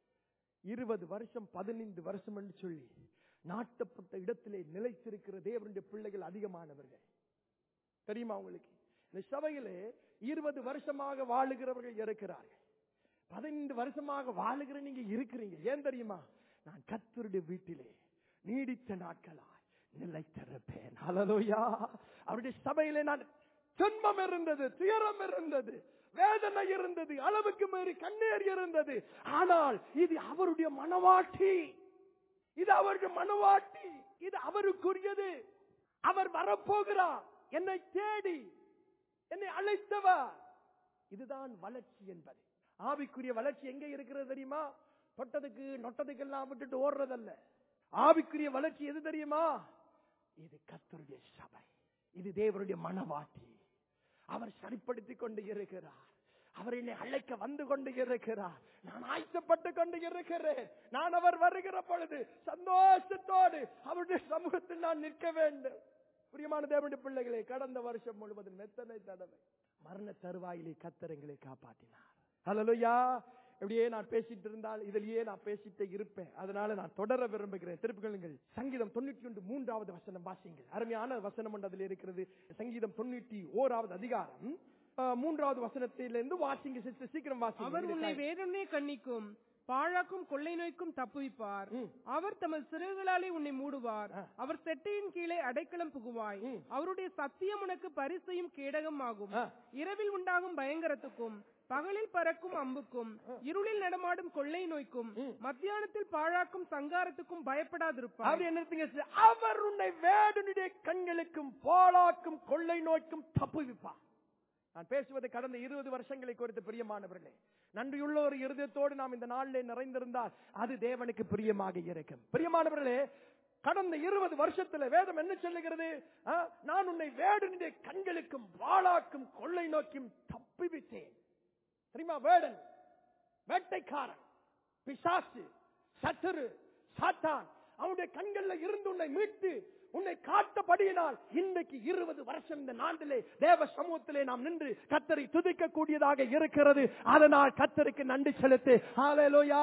இருபது வருஷம் பதினைந்து வருஷம் என்று சொல்லி நாட்டப்பட்ட இடத்திலே நிலைத்திருக்கிற தேவனுடைய பிள்ளைகள் அதிகமானவர்கள் தெரியுமா உங்களுக்கு இந்த சபையிலே இருபது வருஷமாக வாழுகிறவர்கள் இருக்கிறார்கள் பதினைந்து வருஷமாக வாழுகிற நீங்க இருக்கிறீங்க ஏன் தெரியுமா நான் கத்தருடைய வீட்டிலே நீடித்த நாட்களாய் நிலைத்திருப்பேன் ஹalleluya அவருடைய சபையிலே நான் துன்பம் இருந்தது துயரம் இருந்தது வேதனை இருந்தது அளவுக்கு மீறி கண்ணீர் இருந்தது ஆனால் இது அவருடைய மனவாட்டி இது அவருடைய மனவாட்டி இது அவருக்குரியது அவர் வரப்போகிறார் என்னை தேடி என்னை அழைத்தவர் இதுதான் வளர்ச்சி என்பது ஆவிக்குரிய வளர்ச்சி எங்க இருக்கிறது தெரியுமா தொட்டதுக்கு நொட்டதுக்கெல்லாம் விட்டுட்டு ஓடுறதல்ல ஆவிக்குரிய வளர்ச்சி எது தெரியுமா இது கத்தருடைய சபை இது தேவருடைய மனவாட்டி அவர் சரிப்படுத்திக் கொண்டு இருக்கிறார் அவர் என்னை அழைக்க வந்து கொண்டு இருக்கிறார் நான் ஆய்ச்சப்பட்டு கொண்டு இருக்கிறேன் நான் அவர் வருகிற பொழுது சந்தோஷத்தோடு அவருடைய சமூகத்தில் நான் நிற்க வேண்டும் பிரியமான தேவனுடைய பிள்ளைகளே கடந்த வருஷம் முழுவதும் எத்தனை தடவை மரண தருவாயிலே கத்தரங்களை காப்பாற்றினார் ஹalleluya இப்படியே நான் பேசிட்டு இருந்தால் இதிலேயே நான் பேசிட்டே இருப்பேன் அதனால நான் தொடர விரும்புகிறேன் திருப்புகளுங்கள் சங்கீதம் தொண்ணூற்றி ஒன்று மூன்றாவது வசனம் வாசிங்கள் அருமையான வசனம் ஒன்று அதில் இருக்கிறது சங்கீதம் தொண்ணூற்றி ஓராவது அதிகாரம் அஹ், மூன்றாவது வசனத்திலிருந்து வாசிங்க sister. சீக்கிரம் அவர் உன்னை வாசிங்க வேதனை கண்ணிக்கும் பாழாக்கும் கொள்ளை நோய்க்கும் தப்புவிப்பார் ம். அவர் தமது சிறகுகளாலே உன்னை மூடுவார் ஆ. அவர் செட்டையின் கீழே அடைக்கலம் புகுவாய் ம். அவருடைய சத்தியம் உனக்கு பரிசையும் கேடகம் ஆகும் ஆ. இரவில் உண்டாகும் பயங்கரத்துக்கும் பகலில் பறக்கும் அம்புக்கும் இருளில் நடமாடும் கொள்ளை நோய்க்கும் ம். மத்தியானத்தில் பாழாக்கும் சங்காரத்துக்கும் பயப்படாதிருப்பார் அவர் என்ன இருக்குங்க sister? அவர் உன்னை வேடனுடைய கண்களுக்கும் போலாக்கும் கொள்ளை நோய்க்கும் தப்புவிப்பார் நான் பேசுவது கடந்த இருபது வருஷங்களை குறித்து பிரியமானவர்களே நன்றியுள்ள ஒரு இருதயத்தோடு நாம் இந்த நாளிலே நிறைந்திருந்தால் அது தேவனுக்கு பிரியமாக இருக்கும் பிரியமானவர்களே கடந்த இருபது வருஷத்துல வேதம் என்ன சொல்லுகிறது ஆ, நான் உன்னை வேடனுடைய கண்களுக்கும் வாளாக்கும் கொள்ளை நோக்கியும் தப்பிவித்தேன் தெரியுமா வேடன் வேட்டைக்காரன் பிசாசு சத்துரு சாத்தான் அவனுடைய கண்கள்ல இருந்து உன்னை மீட்டு உன்னை காத்தபடியினால் இன்றைக்கு இருபது வருஷம் இந்த நாட்டிலே தேவ சமூகத்திலே நாம் நின்று கத்தரை துதிக்க கூடியதாக இருக்கிறது அதனால் கத்தருக்கு நன்றி செலுத்து ஹalleluya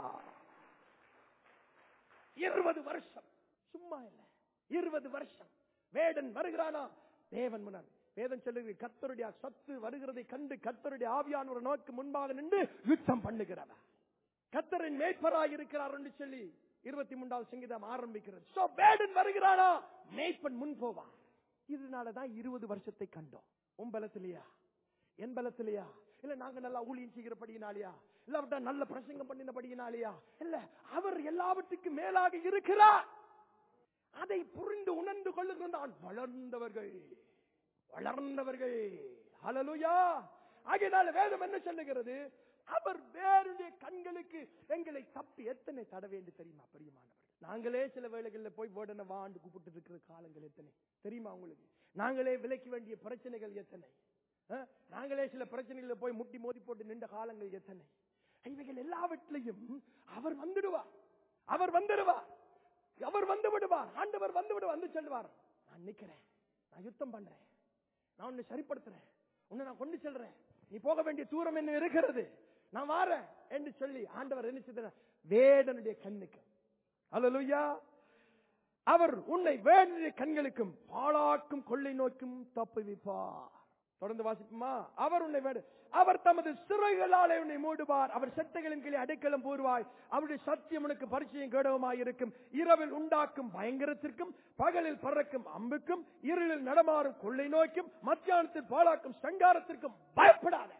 இருபது வருஷம் சும்மா இல்ல இருபது வருஷம் வேடன் வருகிறானா தேவன் முன்னாள் வேதம் சொல்லுகிறது கத்தருடைய சத்து வருகிறதை கண்டு கத்தருடைய ஆவியானவர் நோக்கு முன்பாக நின்று யுத்தம் பண்ணுகிறவர் கத்தரின் மேய்ப்பராய் இருக்கிறார் என்று சொல்லி இருபத்தி மூன்றாவது சங்கீதம் ஆரம்பிக்கிறது So, வேடன் வருகிறானா மேய்ப்பன் முன் போவார் இதனாலதான் இருபது வருஷத்தை கண்டோம் உன் பலத்திலையா என் பலத்திலையா இல்ல நாங்க நல்லா ஊழியம் செய்கிறபடியினாலயா இல்லாவிட்டா நல்ல பிரசங்கம் பண்ணினபடியினாலயா இல்ல அவர் எல்லாவற்றுக்கும் மேலாக இருக்கிறார் அதை புரிந்து உணர்ந்து கொள்ளுகிற நான் வளர்ந்தவர்கள் வளர்ந்தவர்கள் ஹalleluya ஆகையினால வேதம் என்ன சொல்லுகிறது அவர் வேறுடைய கண்களுக்கு எங்களை தப்பி எத்தனை தடவை என்று தெரியுமா பிரியமானவர்கள் நாங்களே சில வேளைகளில் போய் வேடனை வாண்டு கூப்பிட்டு இருக்கிற காலங்கள் எத்தனை தெரியுமா உங்களுக்கு நாங்களே விலைக்கு வேண்டிய பிரச்சனைகள் எத்தனை அஹ்? நாங்களே சில பிரச்சனைகளை போய் முட்டி மோதி போட்டு நின்ற காலங்கள் எத்தனை இவைகள் எல்லாவற்றிலையும் அவர் வந்துடுவார் அவர் வந்துடுவார் அவர் வந்து விடுவார் ஆண்டவர் வந்து விடுவார் வந்து சொல்லுவார் நான் நிக்கிறேன் நான் யுத்தம் பண்றேன் நான் உன்னை சரிப்படுத்துறேன் உன்னை நான் கொண்டு செல்றேன் நீ போக வேண்டிய தூரம் என்ன இருக்கிறது நான் வாரேன் என்று சொல்லி ஆண்டவர் என்ன செய்தார் வேடனுடைய கண்ணுக்கு அல்லேலூயா அவர் உன்னை வேடனுடைய கண்களுக்கும் பாழாக்கும் கொள்ளை நோக்கும் தப்புவிப்பார் தொடர்ந்து வாசிப்போமா அவர் உன்னை வேடு அவர் தமது சிறைகளாலே உன்னை மூடுவார் அவர் செட்டைகளின் கீழே அடைக்கலம் போடுவாய் அவருடைய சத்தியம் உனக்கு பரிச்சயம் கேடவுமாய் இருக்கும் இரவில் உண்டாக்கும் பயங்கரத்திற்கும் பகலில் பறக்கும் அம்புக்கும் இருளில் நடமாறும் கொள்ளை நோக்கும் மத்தியானத்தில் பாழாக்கும் சங்காரத்திற்கும் பயப்படாத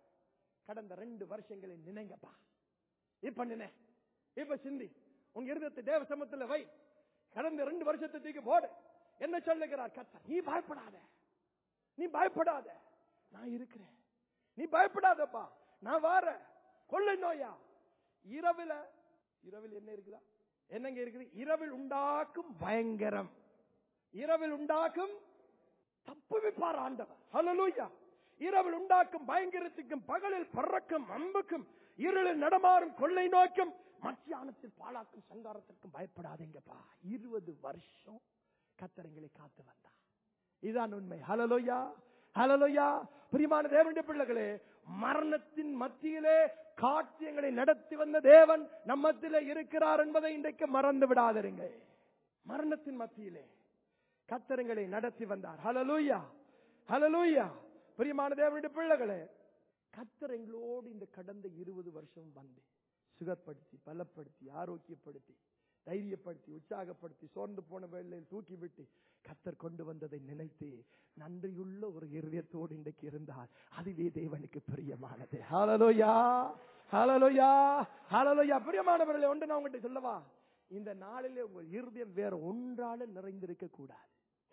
கடந்த ரெண்டு வருஷங்களை நினைங்கப்பா இப்ப நினை இப்ப சிந்தி உங்க இருதயத்தை தேவ சமத்துல வை கடந்த ரெண்டு வருஷத்தை தூக்கி போடு என்ன சொல்லுகிறார் கத்த நீ பயப்படாத நீ பயப்படாத நான் இருக்கிறேன் நீ பயப்படாதப்பா நான் வாரேன் கொள்ளை நோயா இரவுல இரவில் என்ன இருக்குதா என்னங்க இருக்குது இரவில் உண்டாக்கும் பயங்கரம் இரவில் உண்டாக்கும் தப்பு வைப்பார் ஆண்டவர் ஹalleluya இரவில் உண்டாக்கும் பயங்கரத்துக்கும் பகலில் பறக்கும் அம்புக்கும் இருளில் நடமாறும் கொள்ளை நோக்கும் மத்தியானத்தில் பாழாக்கும் சங்காரத்திற்கும் பயப்படாதீங்கப்பா இருபது வருஷம் கத்தரங்களை காத்து வந்தார் இதுதான் உண்மை ஹலலோயா ஹலலோயா பிரியமான தேவனுடைய பிள்ளைகளே மரணத்தின் மத்தியிலே காட்சியங்களை நடத்தி வந்த தேவன் நம்மத்திலே இருக்கிறார் என்பதை இன்றைக்கு மறந்து விடாதீங்க மரணத்தின் மத்தியிலே கத்தரங்களை நடத்தி வந்தார் ஹலலூயா ஹலலூயா பிரியமான தேவனுடைய பிள்ளைகளே கத்தர் எங்களோடு இந்த கடந்த இருபது வருஷம் வந்து சுகப்படுத்தி பலப்படுத்தி ஆரோக்கியப்படுத்தி தைரியப்படுத்தி உற்சாகப்படுத்தி சோர்ந்து போன வேளையில் தூக்கி விட்டு கத்தர் கொண்டு வந்ததை நினைத்து நன்றியுள்ள ஒரு இருதயத்தோடு இன்றைக்கு இருந்தால் அதுவே தேவனுக்கு பிரியமானது ஹalleluya ஹalleluya ஹalleluya பிரியமானவர்களே ஒன்று நான் உங்ககிட்ட சொல்லவா இந்த நாளிலே உங்கள் இருதயம் வேற ஒன்றால நிறைந்திருக்க கூடாது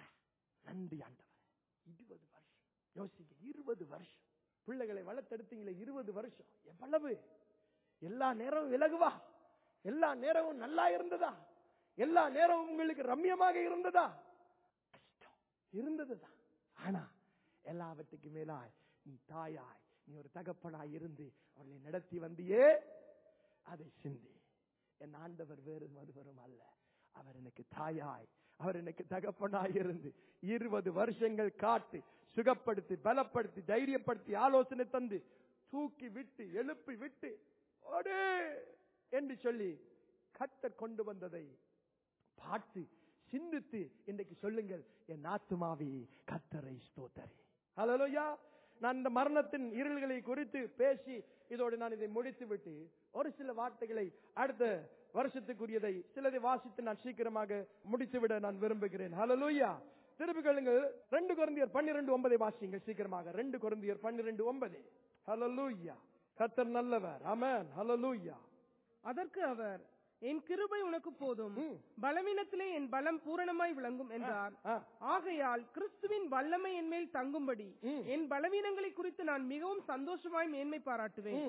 நன்றி ஆண்டவர் இருபது வருஷம் யோசிங்க இருபது வருஷம் பிள்ளைகளை வளர்த்தெடுத்தீங்களே இருபது வருஷம் எவ்வளவு எல்லா நேரமும் விலகுவா எல்லா நேரமும் நல்லா இருந்ததா எல்லா நேரமும் உங்களுக்கு ரம்யமாக இருந்ததா கஷ்டம் இருந்ததுதான் ஆனா எல்லாவற்றுக்கு மேலாய் நீ தாயாய் நீ ஒரு தகப்பனாய் இருந்து அவர்களை நடத்தி வந்தியே அதை சிந்தி என் ஆண்டவர் வேறு மறுவரும் அல்ல அவர் எனக்கு தாயாய் அவர் எனக்கு தகப்பனாய் இருந்து இருபது வருஷங்கள் காட்டு சுகப்படுத்தி பலப்படுத்தி தைரியப்படுத்தி ஆலோசனை தந்து தூக்கி விட்டு எழுப்பி விட்டு ஓடு என்று சொல்லி கத்தர் கொண்டு வந்ததை பார்த்து சிந்தித்து இன்றைக்கு சொல்லுங்கள் என் ஆத்துமாவி கத்தரை ஸ்தோத்தரி ஹalleluya நான் இந்த மரணத்தின் இருள்களை குறித்து பேசி இதோடு நான் இதை முடித்து விட்டு ஒரு சில வார்த்தைகளை அடுத்த வருஷத்துக்குரியதை சிலதை வாசித்து நான் சீக்கிரமாக முடித்துவிட நான் விரும்புகிறேன் ஹalleluya திருப்பி கொள்ளுங்கள் ரெண்டு குழந்தையர் பன்னிரண்டு ஒன்பதை வாசிங்க சீக்கிரமாக ரெண்டு குழந்தையர் பன்னிரண்டு ஒன்பது ஹalleluya கத்தர் நல்லவர் ஆமென் ஹalleluya அதற்கு அவர் என் கிருபை உனக்கு போதும் ம். பலவீனத்திலே என் பலம் பூரணமாய் விளங்கும் என்றார் ஆ, ஆகையால் கிறிஸ்துவின் வல்லமை என் மேல் தங்கும்படி ம். என் பலவீனங்களை குறித்து நான் மிகவும் சந்தோஷமாய் மேன்மை பாராட்டுவேன் ம்.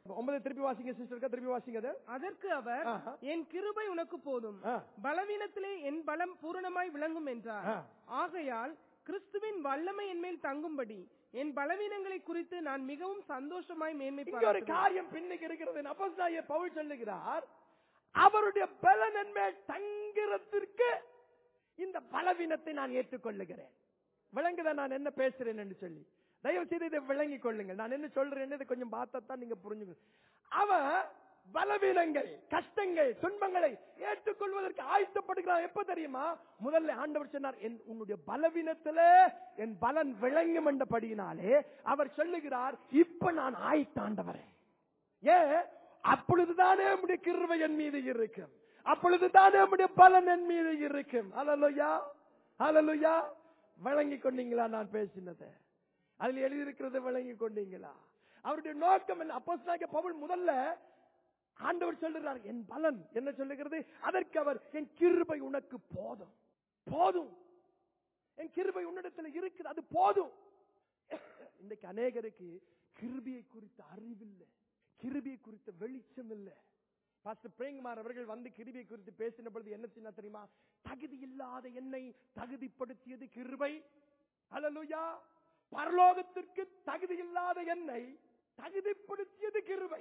ஒன்பது திருப்பி வாசிங்க சிஸ்டர் திருப்பி வாசிங்க அதை அதற்கு அவர் ஆஹா. என் கிருபை உனக்கு போதும் ஆ. பலவீனத்திலே என் பலம் பூரணமாய் விளங்கும் என்றார் ஆ. ஆகையால் கிறிஸ்துவின் வல்லமை என் மேல் தங்கும்படி என் பலவீனங்களை குறித்து நான் மிகவும் சந்தோஷமாய் மேன்மை இங்க ஒரு பாராட்டுவேன். காரியம் பின்னுக்கு இருக்கிறது அப்போஸ்தலனாகிய பவுல் சொல்லுகிறார் அவருடைய பலன் மேல் தங்கிறதற்கு இந்த பலவீனத்தை நான் ஏற்றுக்கொள்ளுகிறேன் விளங்குதா நான் என்ன பேசுறேன் என்று சொல்லி தயவு செய்து இதை விளங்கிக் கொள்ளுங்கள் நான் என்ன சொல்றேன்னு இதை கொஞ்சம் பார்த்தா தான் நீங்க புரிஞ்சுக்கணும் அவன் பலவீனங்கள் கஷ்டங்கள் துன்பங்களை ஏற்றுக்கொள்வதற்கு ஆயத்தப்படுகிறான் எப்ப தெரியுமா முதல்ல ஆண்டவர் சொன்னார் என் உன்னுடைய பலவீனத்திலே என் பலன் விளங்கும் என்றபடியினாலே அவர் சொல்லுகிறார் இப்ப நான் ஆயத்தாண்டவரே ஏன் அப்பொழுதுதானே நம்முடைய கிருபை என் மீது இருக்கும் அப்பொழுதுதானே நம்முடைய பலன் என் மீது இருக்கும் அலலுயா அலலுயா வழங்கி கொண்டீங்களா நான் பேசினதை அதில் எழுதியிருக்கிறத விளங்கி கொண்டீங்களா அவருடைய நோக்கம் என்ன அப்போ பவுல் முதல்ல ஆண்டவர் சொல்லுகிறார் என் பலன் என்ன சொல்லுகிறது அதற்கு அவர் என் கிருபை உனக்கு போதும் போதும் என் கிருபை உன்னிடத்தில் இருக்குது அது போதும் இன்றைக்கு அநேகருக்கு கிருபியை குறித்த அறிவில்லை கிருபியை குறித்த வெளிச்சம் இல்லை பாஸ்டர் பிரேங்குமார் அவர்கள் வந்து கிருபியை குறித்து பேசின பொழுது என்ன சொன்னா தெரியுமா தகுதி இல்லாத என்னை தகுதிப்படுத்தியது கிருபை அல்லலுயா பரலோகத்திற்கு தகுதி இல்லாத என்னை தகுதிப்படுத்தியது கிருபை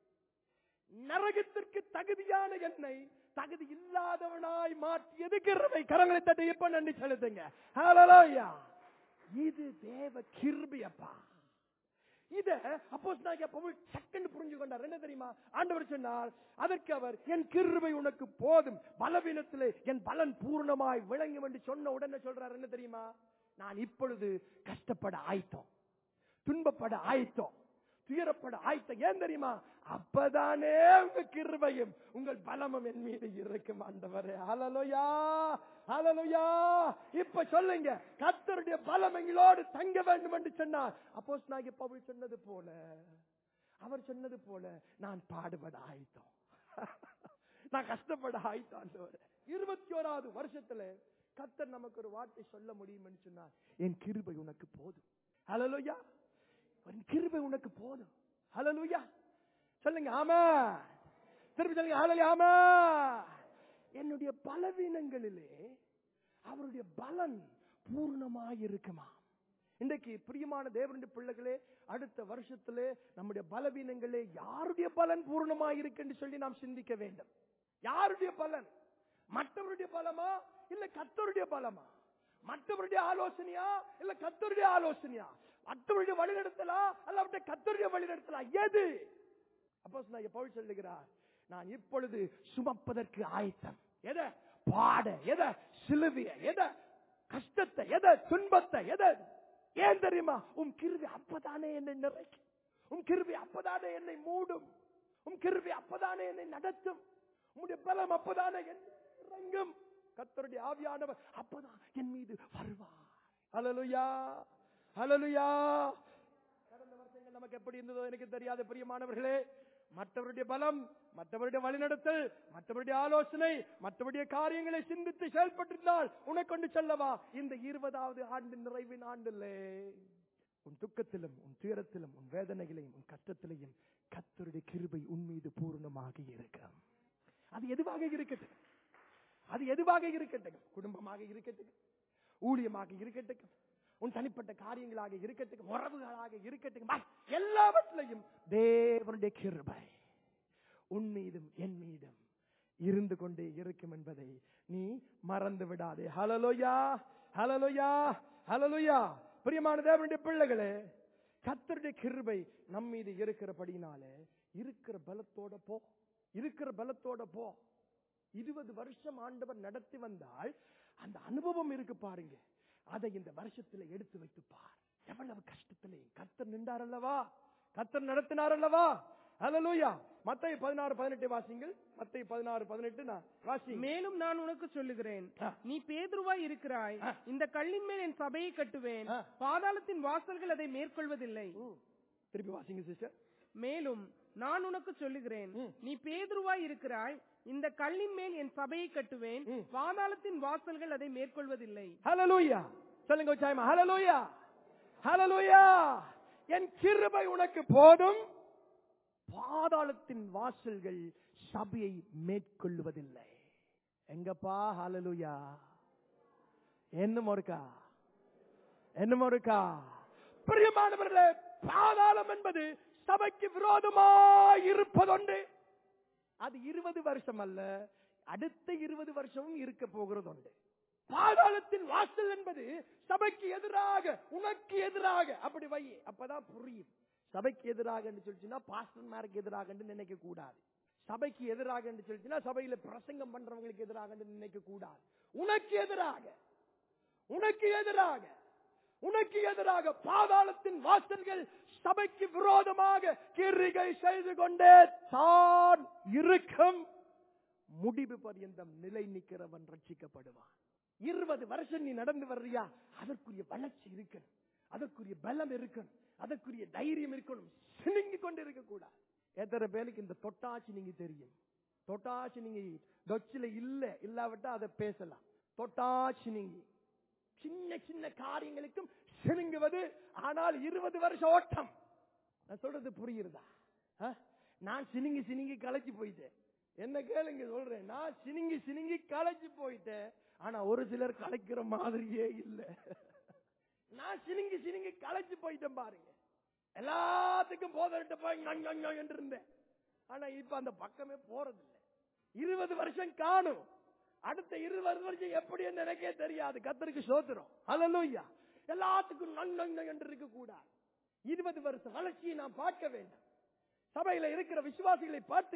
நரகத்திற்கு தகுதியான என்னை தகுதி இல்லாதவனாய் மாற்றியது கிருபை கரங்களை தட்டி இப்ப நன்றி செலுத்துங்க ஹalleluya இது தேவ கிருபை அப்பா இத அப்போஸ் பவுல் சக்கண்டு புரிஞ்சு கொண்டார் என்ன தெரியுமா ஆண்டவர் சொன்னார் அதற்கு அவர் என் கிருபை உனக்கு போதும் பலவீனத்திலே என் பலன் பூர்ணமாய் விளங்கும் என்று சொன்ன உடனே சொல்றார் என்ன தெரியுமா நான் இப்பொழுது கஷ்டப்பட ஆயத்தம் துன்பப்பட ஆயத்தம் துயரப்பட ஆயத்தம் ஏன் தெரியுமா அப்பதானே உங்க கிருபையும் உங்கள் பலமும் என் மீது இருக்கும் ஆண்டவரே ஹalleluya ஹalleluya இப்ப சொல்லுங்க கர்த்தருடைய பலம் எங்களோடு தங்க வேண்டும் என்று சொன்னார் அப்போஸ்தலனாகிய பவுல் சொன்னது போல அவர் சொன்னது போல நான் பாடுபட ஆயத்தம் நான் கஷ்டப்பட ஆயத்தம் ஆண்டவரே இருபத்தி ஓராவது வருஷத்துல கர்த்தர் நமக்கு ஒரு வார்த்தை சொல்ல முடியும் சொன்னார் என் கிருபை உனக்கு போதும் ஹalleluya என் கிருபை உனக்கு போதும் ஹalleluya சொல்லுங்க ஆமா திருப்பி சொல்லுங்க ஹalleluya ஆமா என்னுடைய பலவீனங்களிலே அவருடைய பலன் பூர்ணமாய் இருக்குமா இன்றைக்கு பிரியமான தேவனுடைய பிள்ளைகளே அடுத்த வருஷத்திலே நம்முடைய பலவீனங்களே யாருடைய பலன் பூர்ணமாய் இருக்கு என்று சொல்லி நாம் சிந்திக்க வேண்டும் யாருடைய பலன் மற்றவருடைய பலமா இல்ல கத்தருடைய பலமா மற்றவருடைய ஆலோசனையா இல்ல கத்தருடைய ஆலோசனையா மற்றவருடைய வழிநடத்தலா அல்ல அவருடைய கத்தருடைய வழிநடத்தலா எது அப்போ பவுல் சொல்லுகிறார் நான் இப்பொழுது சுமப்பதற்கு ஆயத்தம் எதை பாட எதை சிலுவிய எதை கஷ்டத்தை எதை துன்பத்தை எதை ஏன் தெரியுமா உன் கிருவி அப்பதானே என்னை நிறைக்கும் உன் கிருவி அப்பதானே என்னை மூடும் உன் கிருவி அப்பதானே என்னை நடத்தும் உன்னுடைய பலம் அப்பதானே என்னை இறங்கும் கத்தருடைய ஆவியானவர் அப்பதான் என் மீது வருவார் ஹalleluya ஹalleluya கடந்த வருஷங்கள் நமக்கு எப்படி இருந்ததோ எனக்கு தெரியாது பிரியமானவர்களே மற்றவருடைய பலம் மற்றவருடைய வழிநடத்தல் மற்றவருடைய ஆலோசனை மற்றவருடைய காரியங்களை சிந்தித்து செயல்பட்டிருந்தால் உனக்கு கொண்டு செல்லவா இந்த இருபதாவது ஆண்டு நிறைவின் ஆண்டில்லே உன் துக்கத்திலும் உன் துயரத்திலும் உன் வேதனைகளையும் உன் கஷ்டத்திலையும் கத்தருடைய கிருபை உன் மீது பூர்ணமாக இருக்கும் அது எதுவாக இருக்கட்டும் அது எதுவாக இருக்கட்டும் குடும்பமாக இருக்கட்டும் ஊழியமாக இருக்கட்டும் உன் தனிப்பட்ட காரியங்களாக இருக்கட்டும் உறவுகளாக இருக்கட்டும் பா, எல்லாவற்றிலையும் தேவனுடைய கிருபை உன் மீதும் என் மீதும் இருந்து கொண்டே இருக்கும் என்பதை நீ மறந்து விடாதே ஹலலோயா ஹலலோயா ஹலலோயா பிரியமான தேவனுடைய பிள்ளைகளே கத்தருடைய கிருபை நம் மீது இருக்கிறபடினாலே இருக்கிற பலத்தோட போ இருக்கிற பலத்தோட போ இருபது வருஷம் ஆண்டவர் நடத்தி வந்தால் அந்த அனுபவம் இருக்கு பாருங்க அதை இந்த வருஷத்துல எடுத்து வைத்து பார் எவ்வளவு கஷ்டத்திலே கத்தர் நின்றார் அல்லவா கத்தர் நடத்தினார் அல்லவா ஹalleluya மத்தேயு 16 18 வாசிங்கள் மத்தேயு 16 18 நான் வாசி மேலும் நான் உனக்கு சொல்லுகிறேன் ஆ. நீ பேதுருவாய் இருக்கிறாய் ஆ. இந்த கல்லின் மேல் என் சபையை கட்டுவேன் ஆ. பாதாளத்தின் வாசல்கள் அதை மேற்கொள்வதில்லை திருப்பி வாசிங்க சிஸ்டர் மேலும் நான் உனக்கு சொல்லுகிறேன் ம். நீ பேதுருவாய் இருக்கிறாய் இந்த கல்லின் மேல் என் சபையை கட்டுவேன் ம். பாதாளத்தின் வாசல்கள் அதை மேற்கொள்வதில்லை ஹalleluya சொல்லுங்க உச்சாயமா ஹalleluya ஹalleluya என் கிருபை உனக்கு போதும் பாதாளத்தின் வாசல்கள் சபையை மேற்கொள்வதில்லை எங்கப்பா ஹalleluya என்னும் இருக்கா என்னும் இருக்கா பிரியமானவர்களே பாதாளம் என்பது சபைக்கு விரோதமாய் இருப்பதுண்டு அது இருபது வருஷம் அல்ல அடுத்த இருபது வருஷமும் இருக்க போகிறது உண்டு பாதாளத்தின் வாசல் என்பது சபைக்கு எதிராக உனக்கு எதிராக அப்படி வை அப்பதான் புரியும் சபைக்கு எதிராக என்று சொல்லிச்சுன்னா பாஸ்டர்மாருக்கு எதிராக என்று நினைக்க கூடாது சபைக்கு எதிராக என்று சொல்லிச்சுன்னா சபையில பிரசங்கம் பண்றவங்களுக்கு எதிராக என்று நினைக்க கூடாது உனக்கு எதிராக உனக்கு எதிராக உனக்கு எதிராக பாதாளத்தின் வாசல்கள் சபைக்கு விரோதமாக கிரிகை செய்து கொண்டே தான் இருக்கும் முடிவு பரியந்தம் நிலை நிற்கிறவன் ரட்சிக்கப்படுவான் இருபது வருஷம் நீ நடந்து வர்றியா அதற்குரிய வளர்ச்சி இருக்கணும் அதற்குரிய பலம் இருக்கணும் அதற்குரிய தைரியம் இருக்கணும் சினுங்கி கொண்டு இருக்க கூடாது எத்தனை பேருக்கு இந்த தொட்டாச்சி நீங்க தெரியும் தொட்டாச்சி நீங்க தொச்சில இல்ல இல்லாவிட்டா அதை பேசலாம் தொட்டாச்சி நீங்க சின்ன சின்ன காரியங்களுக்கும் சினுங்குவது ஆனால் இருபது வருஷம் ஓட்டம் நான் சொல்றது புரியுறதா ஆ? நான் சினுங்கி சினுங்கி களைச்சு போயிட்டேன் என்ன கேளுங்க சொல்றேன் நான் சினுங்கி சினுங்கி களைச்சு போயிட்டேன் ஆனா ஒரு சிலர் கலைக்கிற மாதிரியே இல்ல நான் சினுங்கி சினுங்கி களைச்சு போயிட்டேன் பாருங்க எல்லாத்துக்கும் போதட்டு போய் ஞங் ஞங் ஞங் என்று இருந்தேன் ஆனா இப்ப அந்த பக்கமே போறது இல்ல இருபது வருஷம் காணும் அடுத்த இருபது வருஷம் எப்படி எனக்கே தெரியாது கத்தருக்கு சோத்துறோம் ஹalleluya எல்லாத்துக்கும் நங் நங் நங் என்று இருக்க கூடாது இருபது வருஷம் வளர்ச்சியை நாம் பார்க்க வேண்டும் சபையில இருக்கிற விசுவாசிகளை பார்த்து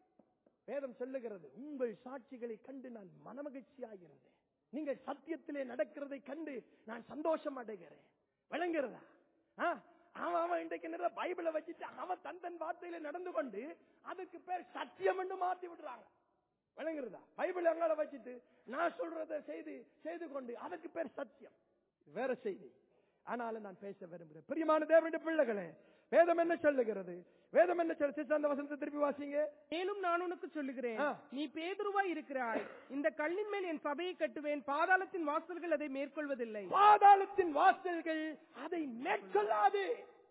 வேதம் சொல்லுகிறது உங்கள் சாட்சிகளை கண்டு நான் மனமகிழ்ச்சியாக இருந்தேன் நீங்கள் சத்தியத்திலே நடக்கிறதை கண்டு நான் சந்தோஷம் அடைகிறேன் விளங்குறதா ஆ? அவன் அவன் இன்றைக்கு நிறைய பைபிளை வச்சுட்டு அவன் தன் தன் வார்த்தையில நடந்து கொண்டு அதுக்கு பேர் சத்தியம் என்று மாத்தி விடுறாங்க விளங்குறதா பைபிள் எங்களை வச்சுட்டு நான் சொல்றதை செய்து செய்து கொண்டு அதுக்கு பேர் சத்தியம் வேற செய்தி ஆனாலும் நான் பேச விரும்புகிறேன் பிரியமான தேவனுடைய பிள்ளைகளே வேதம் என்ன சொல்லுகிறது வேதம் என்ன சொல்ல சிஸ்டர் அந்த வசனத்தை திருப்பி வாசிங்க மேலும் நான் உனக்கு சொல்லுகிறேன் ஆ. நீ பேதுருவாய் இருக்கிறாய் இந்த கல்லின் மேல் என் சபையை கட்டுவேன் பாதாளத்தின் வாசல்கள் அதை மேற்கொள்வதில்லை பாதாளத்தின் வாசல்கள் அதை மேற்கொள்ளாது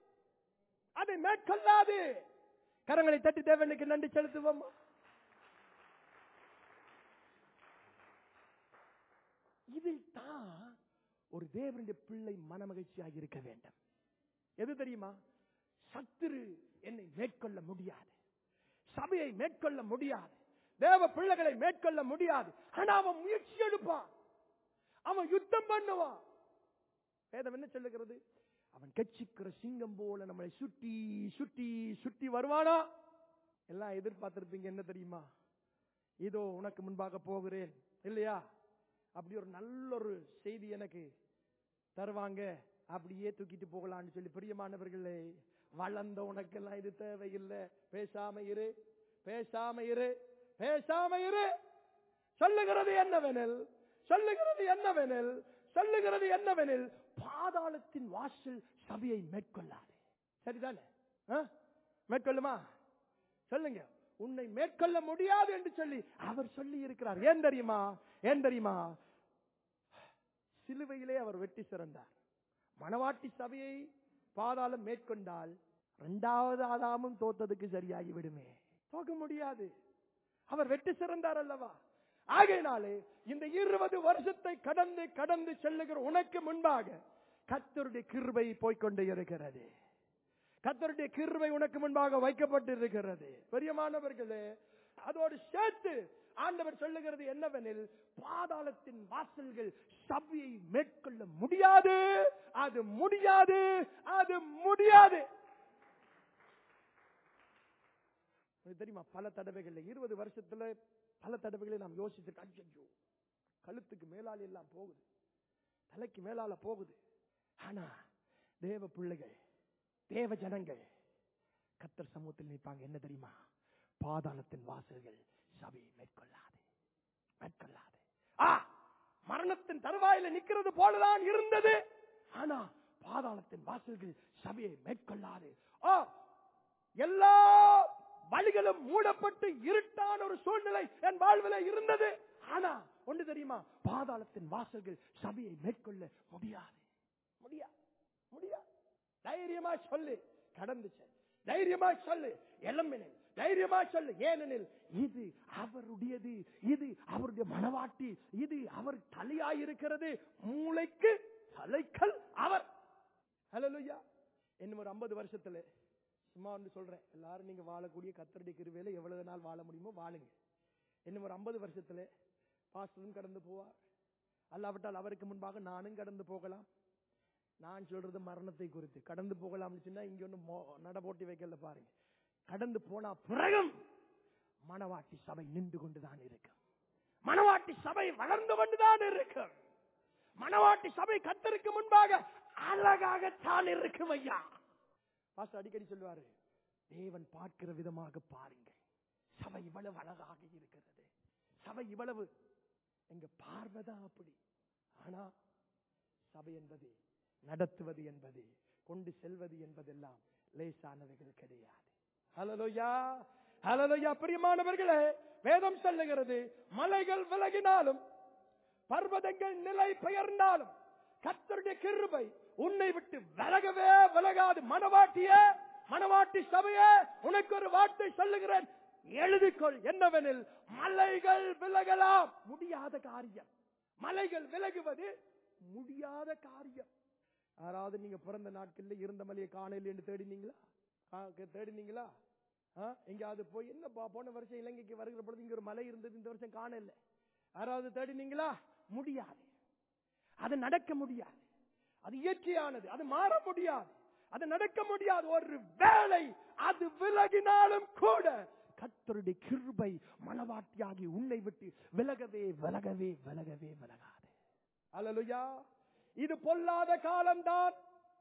அதை மேற்கொள்ளாது கரங்களை தட்டி தேவனுக்கு நன்றி செலுத்துவோம் இதில் தான் ஒரு தேவனுடைய பிள்ளை மனமகிழ்ச்சியாக இருக்க வேண்டும் எது தெரியுமா சத்துரு என்னை மேற்கொள்ள முடியாது சபையை மேற்கொள்ள முடியாது தேவ பிள்ளைகளை மேற்கொள்ள முடியாது ஆனா அவன் முயற்சி எடுப்பான் அவன் யுத்தம் பண்ணுவான் வேதம் என்ன சொல்லுகிறது அவன் கட்சிக்கிற சிங்கம் போல நம்மளை சுட்டி சுட்டி சுட்டி வருவானா எல்லாம் எதிர்பார்த்திருப்பீங்க என்ன தெரியுமா இதோ உனக்கு முன்பாக போகிறேன் இல்லையா அப்படி ஒரு நல்ல ஒரு செய்தி எனக்கு தருவாங்க அப்படியே தூக்கிட்டு போகலாம்னு சொல்லி பிரியமானவர்களே வளர்ந்த உனக்கெல்லாம் இது தேவையில்லை பேசாம இரு பேசாம இரு பேசாம இரு சொல்லுகிறது என்னவெனில் சொல்லுகிறது என்னவெனில் சொல்லுகிறது என்னவெனில் பாதாளத்தின் வாசல் சபையை மேற்கொள்ளாது சரிதானே ஆ? மேற்கொள்ளுமா சொல்லுங்க உன்னை மேற்கொள்ள முடியாது என்று சொல்லி அவர் சொல்லி இருக்கிறார் ஏன் தெரியுமா ஏன் தெரியுமா சிலுவையிலே அவர் வெட்டி சிறந்தார் மணவாட்டி சபையை பாதாளம் மேற்கொண்டால் இரண்டாவது ஆதாமும் தோத்ததுக்கு சரியாகி விடுமே தோக்க முடியாது அவர் வெட்டி சிறந்தார் அல்லவா ஆகையினாலே இந்த இருபது வருஷத்தை கடந்து கடந்து செல்லுகிற உனக்கு முன்பாக கத்தருடைய கிருபை போய்க்கொண்டே இருக்கிறது கத்தருடைய கிருபை உனக்கு முன்பாக வைக்கப்பட்டு இருக்கிறது பெரியமானவர்களே அதோடு சேர்த்து ஆண்டவர் சொல்லுகிறது என்னவெனில் பாதாளத்தின் வாசல்கள் சபையை மேற்கொள்ள முடியாது அது முடியாது அது முடியாது உனக்கு தெரியுமா பல தடவைகள்ல இருபது வருஷத்துல பல தடவைகளை நாம் யோசிச்சு ஐயோ கழுத்துக்கு மேலால எல்லாம் போகுது தலைக்கு மேலால போகுது ஆனா தேவ பிள்ளைகள் தேவ ஜனங்கள் கத்தர் சமூகத்தில் நிற்பாங்க என்ன தெரியுமா பாதாளத்தின் வாசல்கள் சபையை மேற்கொள்ளாது மேற்கொள்ளாது ஆ மரணத்தின் தருவாயில நிக்கிறது போலதான் இருந்தது ஆனா பாதாளத்தின் வாசல்கள் சபையை மேற்கொள்ளாது ஆ எல்லா வழிகளும் மூடப்பட்டு இருட்டான ஒரு சூழ்நிலை என் வாழ்வில இருந்தது ஆனா ஒன்று தெரியுமா பாதாளத்தின் வாசல்கள் சபையை மேற்கொள்ள முடியாது முடியாது முடியாது தைரியமா சொல்லு கடந்துச்சு தைரியமாய் சொல்லு எளம்பினில் தைரியமாய் சொல்லு ஏனெனில் இது அவருடையது இது அவருடைய மனவாட்டி இது அவர் தலையாயிருக்கிறது மூளைக்கு தலைக்கல் அவர் ஹalleluya இன்னும் ஒரு 50 வருஷத்துல சும்மா வந்து சொல்றேன் எல்லாரும் நீங்க வாழக்கூடிய கத்தருடைய கிருபையில எவ்வளவு நாள் வாழ முடியுமோ வாழுங்க இன்னும் ஒரு 50 வருஷத்துல பாஸ்டரும் கடந்து போவார் அல்லாவிட்டால் அவருக்கு முன்பாக நானும் கடந்து போகலாம் நான் சொல்றது மரணத்தை குறித்து கடந்து போகலாம்னு சொன்னா இங்க ஒண்ணு மோ- நட போட்டி வைக்கல பாருங்க கடந்து போனா பிறகும் மணவாட்டி சபை நின்று கொண்டுதான் இருக்கும் மணவாட்டி சபை வளர்ந்து கொண்டுதான் இருக்கும் மணவாட்டி சபை கத்தருக்கு முன்பாக அழகாகத்தான் இருக்கும் ஐயா பாஸ்டர் அடிக்கடி சொல்லுவாரு தேவன் பார்க்கிற விதமாக பாருங்கள் சபை இவ்வளவு அழகாக இருக்கிறது சபை இவ்வளவு எங்க பார்வைதான் அப்படி ஆனா சபை என்பது நடத்துவது என்பது கொண்டு செல்வது என்பதெல்லாம் லேசானவைகள் கிடையாது ஹலலோயா ஹலலோயா பிரியமானவர்களே வேதம் சொல்லுகிறது மலைகள் விலகினாலும் பர்வதங்கள் நிலை பெயர்ந்தாலும் கத்தருடைய கிருபை உன்னை விட்டு விலகவே விலகாது மனவாட்டியே மனவாட்டி சபையே உனக்கு ஒரு வார்த்தை சொல்லுகிறேன் எழுதிக்கொள் என்னவெனில் மலைகள் விலகலாம் முடியாத காரியம் மலைகள் விலகுவது முடியாத காரியம் யாராவது நீங்க பிறந்த நாட்கள்ல இருந்த மலையை காணல என்று தேடினீங்களா கா- தேடினீங்களா ஆ? எங்கேயாவது போய் என்னப்பா போன வருஷம் இலங்கைக்கு வருகிற பொழுது இங்க ஒரு மலை இருந்தது இந்த வருஷம் காணல யாராவது தேடினீங்களா முடியாது அது நடக்க முடியாது அது இயற்கையானது அது மாற முடியாது அது நடக்க முடியாது ஒரு வேளை அது விலகினாலும் கூட கத்தருடைய கிருபை மனவாட்டியாகி உன்னை விட்டு விலகவே விலகவே விலகவே விலகாது அல்லலுயா இது பொல்லாத காலம்தான்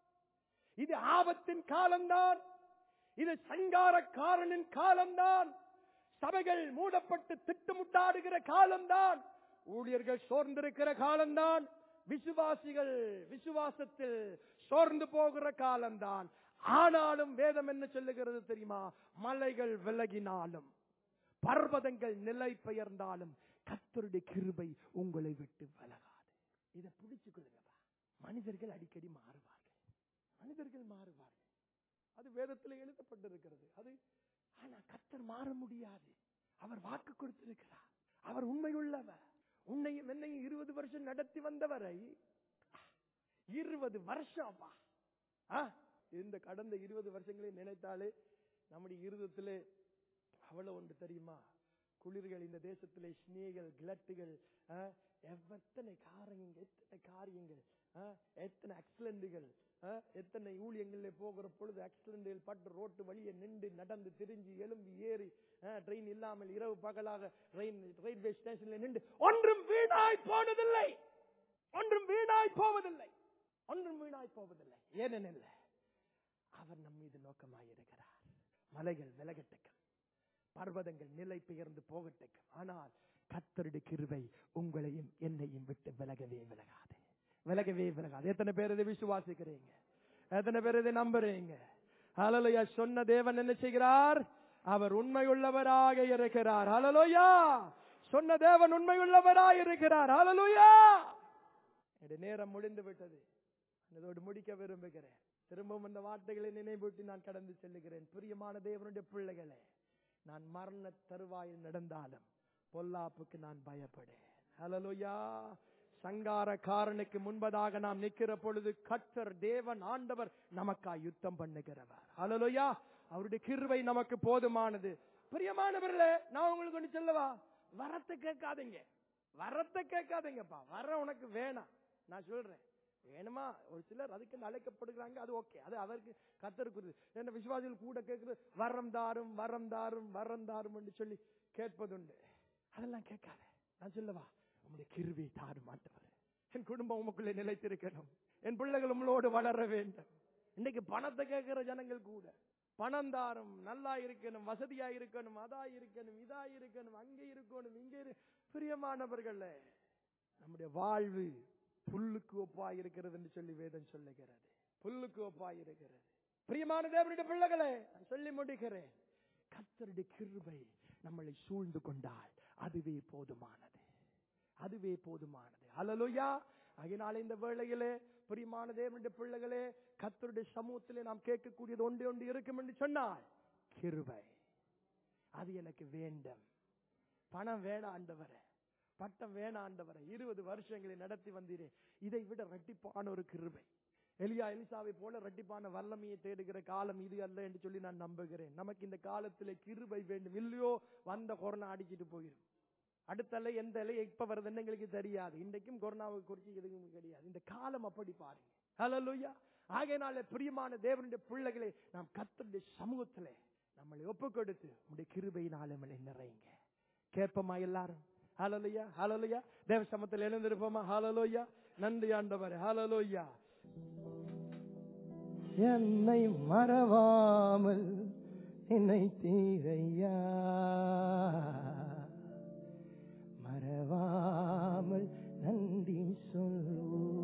இது ஆபத்தின் காலம்தான் இது சங்காரக்காரனின் காலம்தான் சபைகள் மூடப்பட்டு திட்டுமுட்டாடுகிற காலம்தான் ஊழியர்கள் சோர்ந்திருக்கிற காலம்தான் விசுவாசிகள் விசுவாசத்தில் சோர்ந்து போகிற காலம்தான் ஆனாலும் வேதம் என்ன சொல்லுகிறது தெரியுமா மலைகள் விலகினாலும் பர்வதங்கள் நிலை பெயர்ந்தாலும் கத்தருடைய கிருபை உங்களை விட்டு விலகாது இதை பிடிச்சுக்கொள்ளுங்கப்பா மனிதர்கள் அடிக்கடி மாறுவார்கள் மனிதர்கள் மாறுவார்கள் அது வேதத்தில் எழுதப்பட்டிருக்கிறது அது ஆனா கத்தர் மாற முடியாது அவர் வாக்கு கொடுத்திருக்கிறார் அவர் உண்மையுள்ளவர் உன்னையும் என்னையும் இருபது வருஷம் நடத்தி வந்தவரை இருபது வருஷம்ப்பா ஆ? இந்த கடந்த இருபது வருஷங்களை நினைத்தாலே நம்முடைய இருதத்திலே அவ்வளவு ஒன்று தெரியுமா குளிர்கள் இந்த தேசத்திலே ஸ்னேகள் கிளட்டுகள் ஆ? எத்தனை காரியங்கள் எத்தனை காரியங்கள் ஆ? எத்தனை ஆக்சிடென்ட்டுகள் எத்தனை ஊழியங்களில் போகிற பொழுது ஆக்சிடென்ட்கள் பட்டு ரோட்டு வழியே நின்று நடந்து திரிஞ்சு எலும்பி ஏறி ட்ரெயின் இல்லாமல் இரவு பகலாக ரயில் ரயில்வே ஸ்டேஷன்ல நின்று ஒன்றும் வீணாய் போனதில்லை ஒன்றும் வீணாய் போவதில்லை ஒன்றும் வீணாய் போவதில்லை ஏனெனில் அவர் நம் மீது நோக்கமாயிருக்கிறார் மலைகள் விலகட்டுக்கும் பர்வதங்கள் நிலை பெயர்ந்து போகட்டுக்கும் ஆனால் கத்தருடைய கிருபை உங்களையும் என்னையும் விட்டு விலகவே விலகாது விலகவே விலகாது எத்தனை பேர் இதை விசுவாசிக்கிறீங்க எத்தனை பேர் இதை நம்புறீங்க ஹalleluya சொன்ன தேவன் என்ன செய்கிறார் அவர் உண்மையுள்ளவராக இருக்கிறார் ஹalleluya சொன்ன தேவன் உண்மையுள்ளவராக இருக்கிறார் ஹalleluya என்னுடைய நேரம் முடிந்து விட்டது இதோடு முடிக்க விரும்புகிறேன் திரும்பவும் அந்த வார்த்தைகளை நினைவூட்டி நான் கடந்து செல்லுகிறேன் பிரியமான தேவனுடைய பிள்ளைகளே நான் மரண தருவாயில் நடந்தாலும் பொல்லாப்புக்கு நான் பயப்படேன் ஹalleluya சங்காரக்காரனுக்கு முன்பதாக நாம் நிற்கிற பொழுது கர்த்தர் தேவன் ஆண்டவர் நமக்காய் யுத்தம் பண்ணுகிறவர் ஹalleluya அவருடைய கிருபை நமக்கு போதுமானது பிரியமானவர்களே நான் உங்களுக்கு ஒன்று சொல்லவா வரத்தை கேட்காதீங்க வரத்தை கேட்காதீங்கப்பா வர உனக்கு வேணாம் நான் சொல்றேன் வேணுமா ஒரு சிலர் அதுக்கு அழைக்கப்படுகிறாங்க அது ஓகே அது அவருக்கு கத்தருக்கு என்ன விசுவாசிகள் கூட கேட்கிறது வரம் தாரும் வரம் தாரும் வரம் தாரும் என்று சொல்லி கேட்பதுண்டு அதெல்லாம் கேட்காத நான் சொல்லவா உங்களுடைய கிருவி தாரு மாட்டவர் என் குடும்பம் உமக்குள்ளே நிலைத்திருக்கணும் என் பிள்ளைகள் உங்களோடு வளர வேண்டும் இன்னைக்கு பணத்தை கேட்கிற ஜனங்கள் கூட பணம் தாரும் நல்லா இருக்கணும் வசதியா இருக்கணும் அதா இருக்கணும் இதா இருக்கணும் அங்கே இருக்கணும் இங்கே இரு- பிரியமானவர்களே நம்முடைய வாழ்வு புல்லுக்கு ஒப்பாய் இருக்கிறது என்று சொல்லி வேதம் சொல்லுகிறது புல்லுக்கு ஒப்பாய் இருக்கிறது பிரியமான தேவனுடைய பிள்ளைகளே நான் சொல்லி முடிக்கிறேன் கர்த்தருடைய கிருபை நம்மளை சூழ்ந்து கொண்டால் அதுவே போதுமானது அதுவே போதுமானது ஹalleluya அதனால இந்த வேளையிலே பிரியமான தேவனுடைய பிள்ளைகளே கத்தருடைய சமூகத்திலே நாம் கேட்கக்கூடியது ஒன்றே ஒன்று இருக்கும் என்று சொன்னால் கிருபை அது எனக்கு வேண்டும் பணம் வேணாம் ஆண்டவரே பட்டம் வேணாம் ஆண்டவரே இருபது வருஷங்களை நடத்தி வந்தீரே இதை விட ரெட்டிப்பான ஒரு கிருபை எலியா எலிசாவை போல ரெட்டிப்பான வல்லமையை தேடுகிற காலம் இது அல்ல என்று சொல்லி நான் நம்புகிறேன் நமக்கு இந்த காலத்திலே கிருபை வேண்டும் இல்லையோ வந்த கொரோனா அடிச்சிட்டு போயிடும் அடுத்த அலை எந்த அலை எப்ப வருதுன்னு எங்களுக்கு தெரியாது இன்றைக்கும் கொரோனாவை குறித்து எதுவும் கிடையாது இந்த காலம் அப்படி பாருங்க ஹalleluya ஆகையினால பிரியமான தேவனுடைய பிள்ளைகளை நாம் கர்த்தருடைய சமூகத்திலே நம்மளை ஒப்பு கொடுத்து உடைய கிருபையினால நம்மளை நிறையுங்க கேட்போமா எல்லாரும் ஹalleluya ஹalleluya தேவ சமத்தில் எழுந்திருப்போமா ஹalleluya நன்றி ஆண்டவரே ஹalleluya என்னை மறவாமல் என்னை தீரையா மறவாமல் நன்றி சொல்லு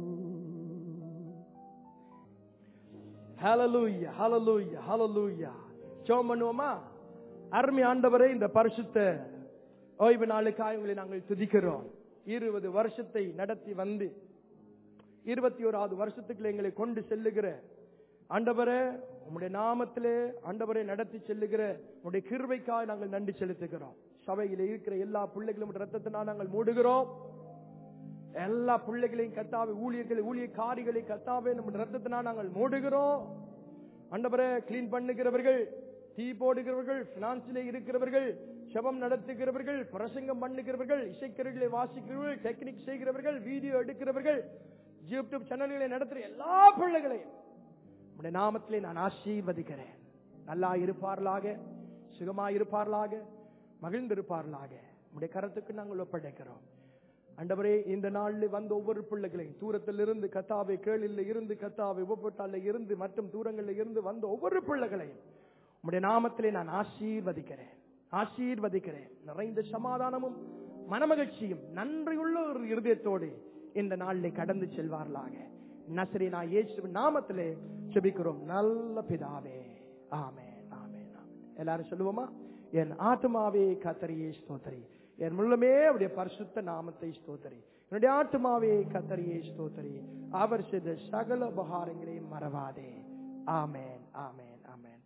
ஹalleluya ஹalleluya ஹalleluya ஜெபம் பண்ணுவோமா அருமை ஆண்டவரே இந்த பரிசுத்த ஓய்வு நாளுக்காக உங்களை நாங்கள் துதிக்கிறோம் இருபது வருஷத்தை நடத்தி வந்து இருபத்தி ஓராவது வருஷத்துக்குள்ள எங்களை கொண்டு செல்லுகிற ஆண்டவரே உம்முடைய நாமத்திலே ஆண்டவரை நடத்தி செல்லுகிற உம்முடைய கிருபைக்காக நாங்கள் நன்றி செலுத்துகிறோம் சபையில இருக்கிற எல்லா பிள்ளைகளும் ரத்தத்தினால் நாங்கள் மூடுகிறோம் எல்லா பிள்ளைகளையும் கத்தாவை ஊழியர்களை ஊழியக்காரிகளை கத்தாவை நம்ம ரத்தத்தினால் நாங்கள் மூடுகிறோம் ஆண்டவரே கிளீன் பண்ணுகிறவர்கள் தீ போடுகிறவர்கள் பினான்சிலே இருக்கிறவர்கள் செபம் நடத்துகிறவர்கள் பிரசங்கம் பண்ணுகிறவர்கள் இசைக்கருகளை வாசிக்கிறவர்கள் டெக்னிக் செய்கிறவர்கள் வீடியோ எடுக்கிறவர்கள் யூடியூப் சேனல்களை நடத்துகிற எல்லா பிள்ளைகளையும் உடைய நாமத்திலே நான் ஆசீர்வதிக்கிறேன் நல்லா இருப்பார்களாக சுகமா இருப்பார்களாக மகிழ்ந்திருப்பார்களாக உடைய கரத்துக்கு நாங்கள் ஒப்படைக்கிறோம் அண்டவரே இந்த நாளில் வந்த ஒவ்வொரு பிள்ளைகளையும் தூரத்தில் இருந்து கத்தாவை கேளில் இருந்து கத்தாவை உப்பட்டால இருந்து மற்றும் தூரங்களில் இருந்து வந்த ஒவ்வொரு பிள்ளைகளையும் உடைய நாமத்திலே நான் ஆசீர்வதிக்கிறேன் ஆசீர்வதிக்கிறேன் நிறைந்த சமாதானமும் மனமகிழ்ச்சியும் நன்றியுள்ள ஒரு இருதயத்தோடு இந்த நாளிலே கடந்து செல்வார்களாக நசரீனா இயேசுவின் நாமத்திலே செபிக்கிறோம் நல்ல பிதாவே ஆமே ஆமே எல்லாரும் சொல்லுவோமா என் ஆத்மாவே கத்தரியே ஸ்தோத்தரி என் முள்ளமே அவருடைய பரிசுத்த நாமத்தை ஸ்தோத்தரி என்னுடைய ஆத்மாவே கத்தரியே ஸ்தோத்தரி அவர் செய்த சகல உபகாரங்களையும் மறவாதே ஆமேன் ஆமேன் ஆமேன்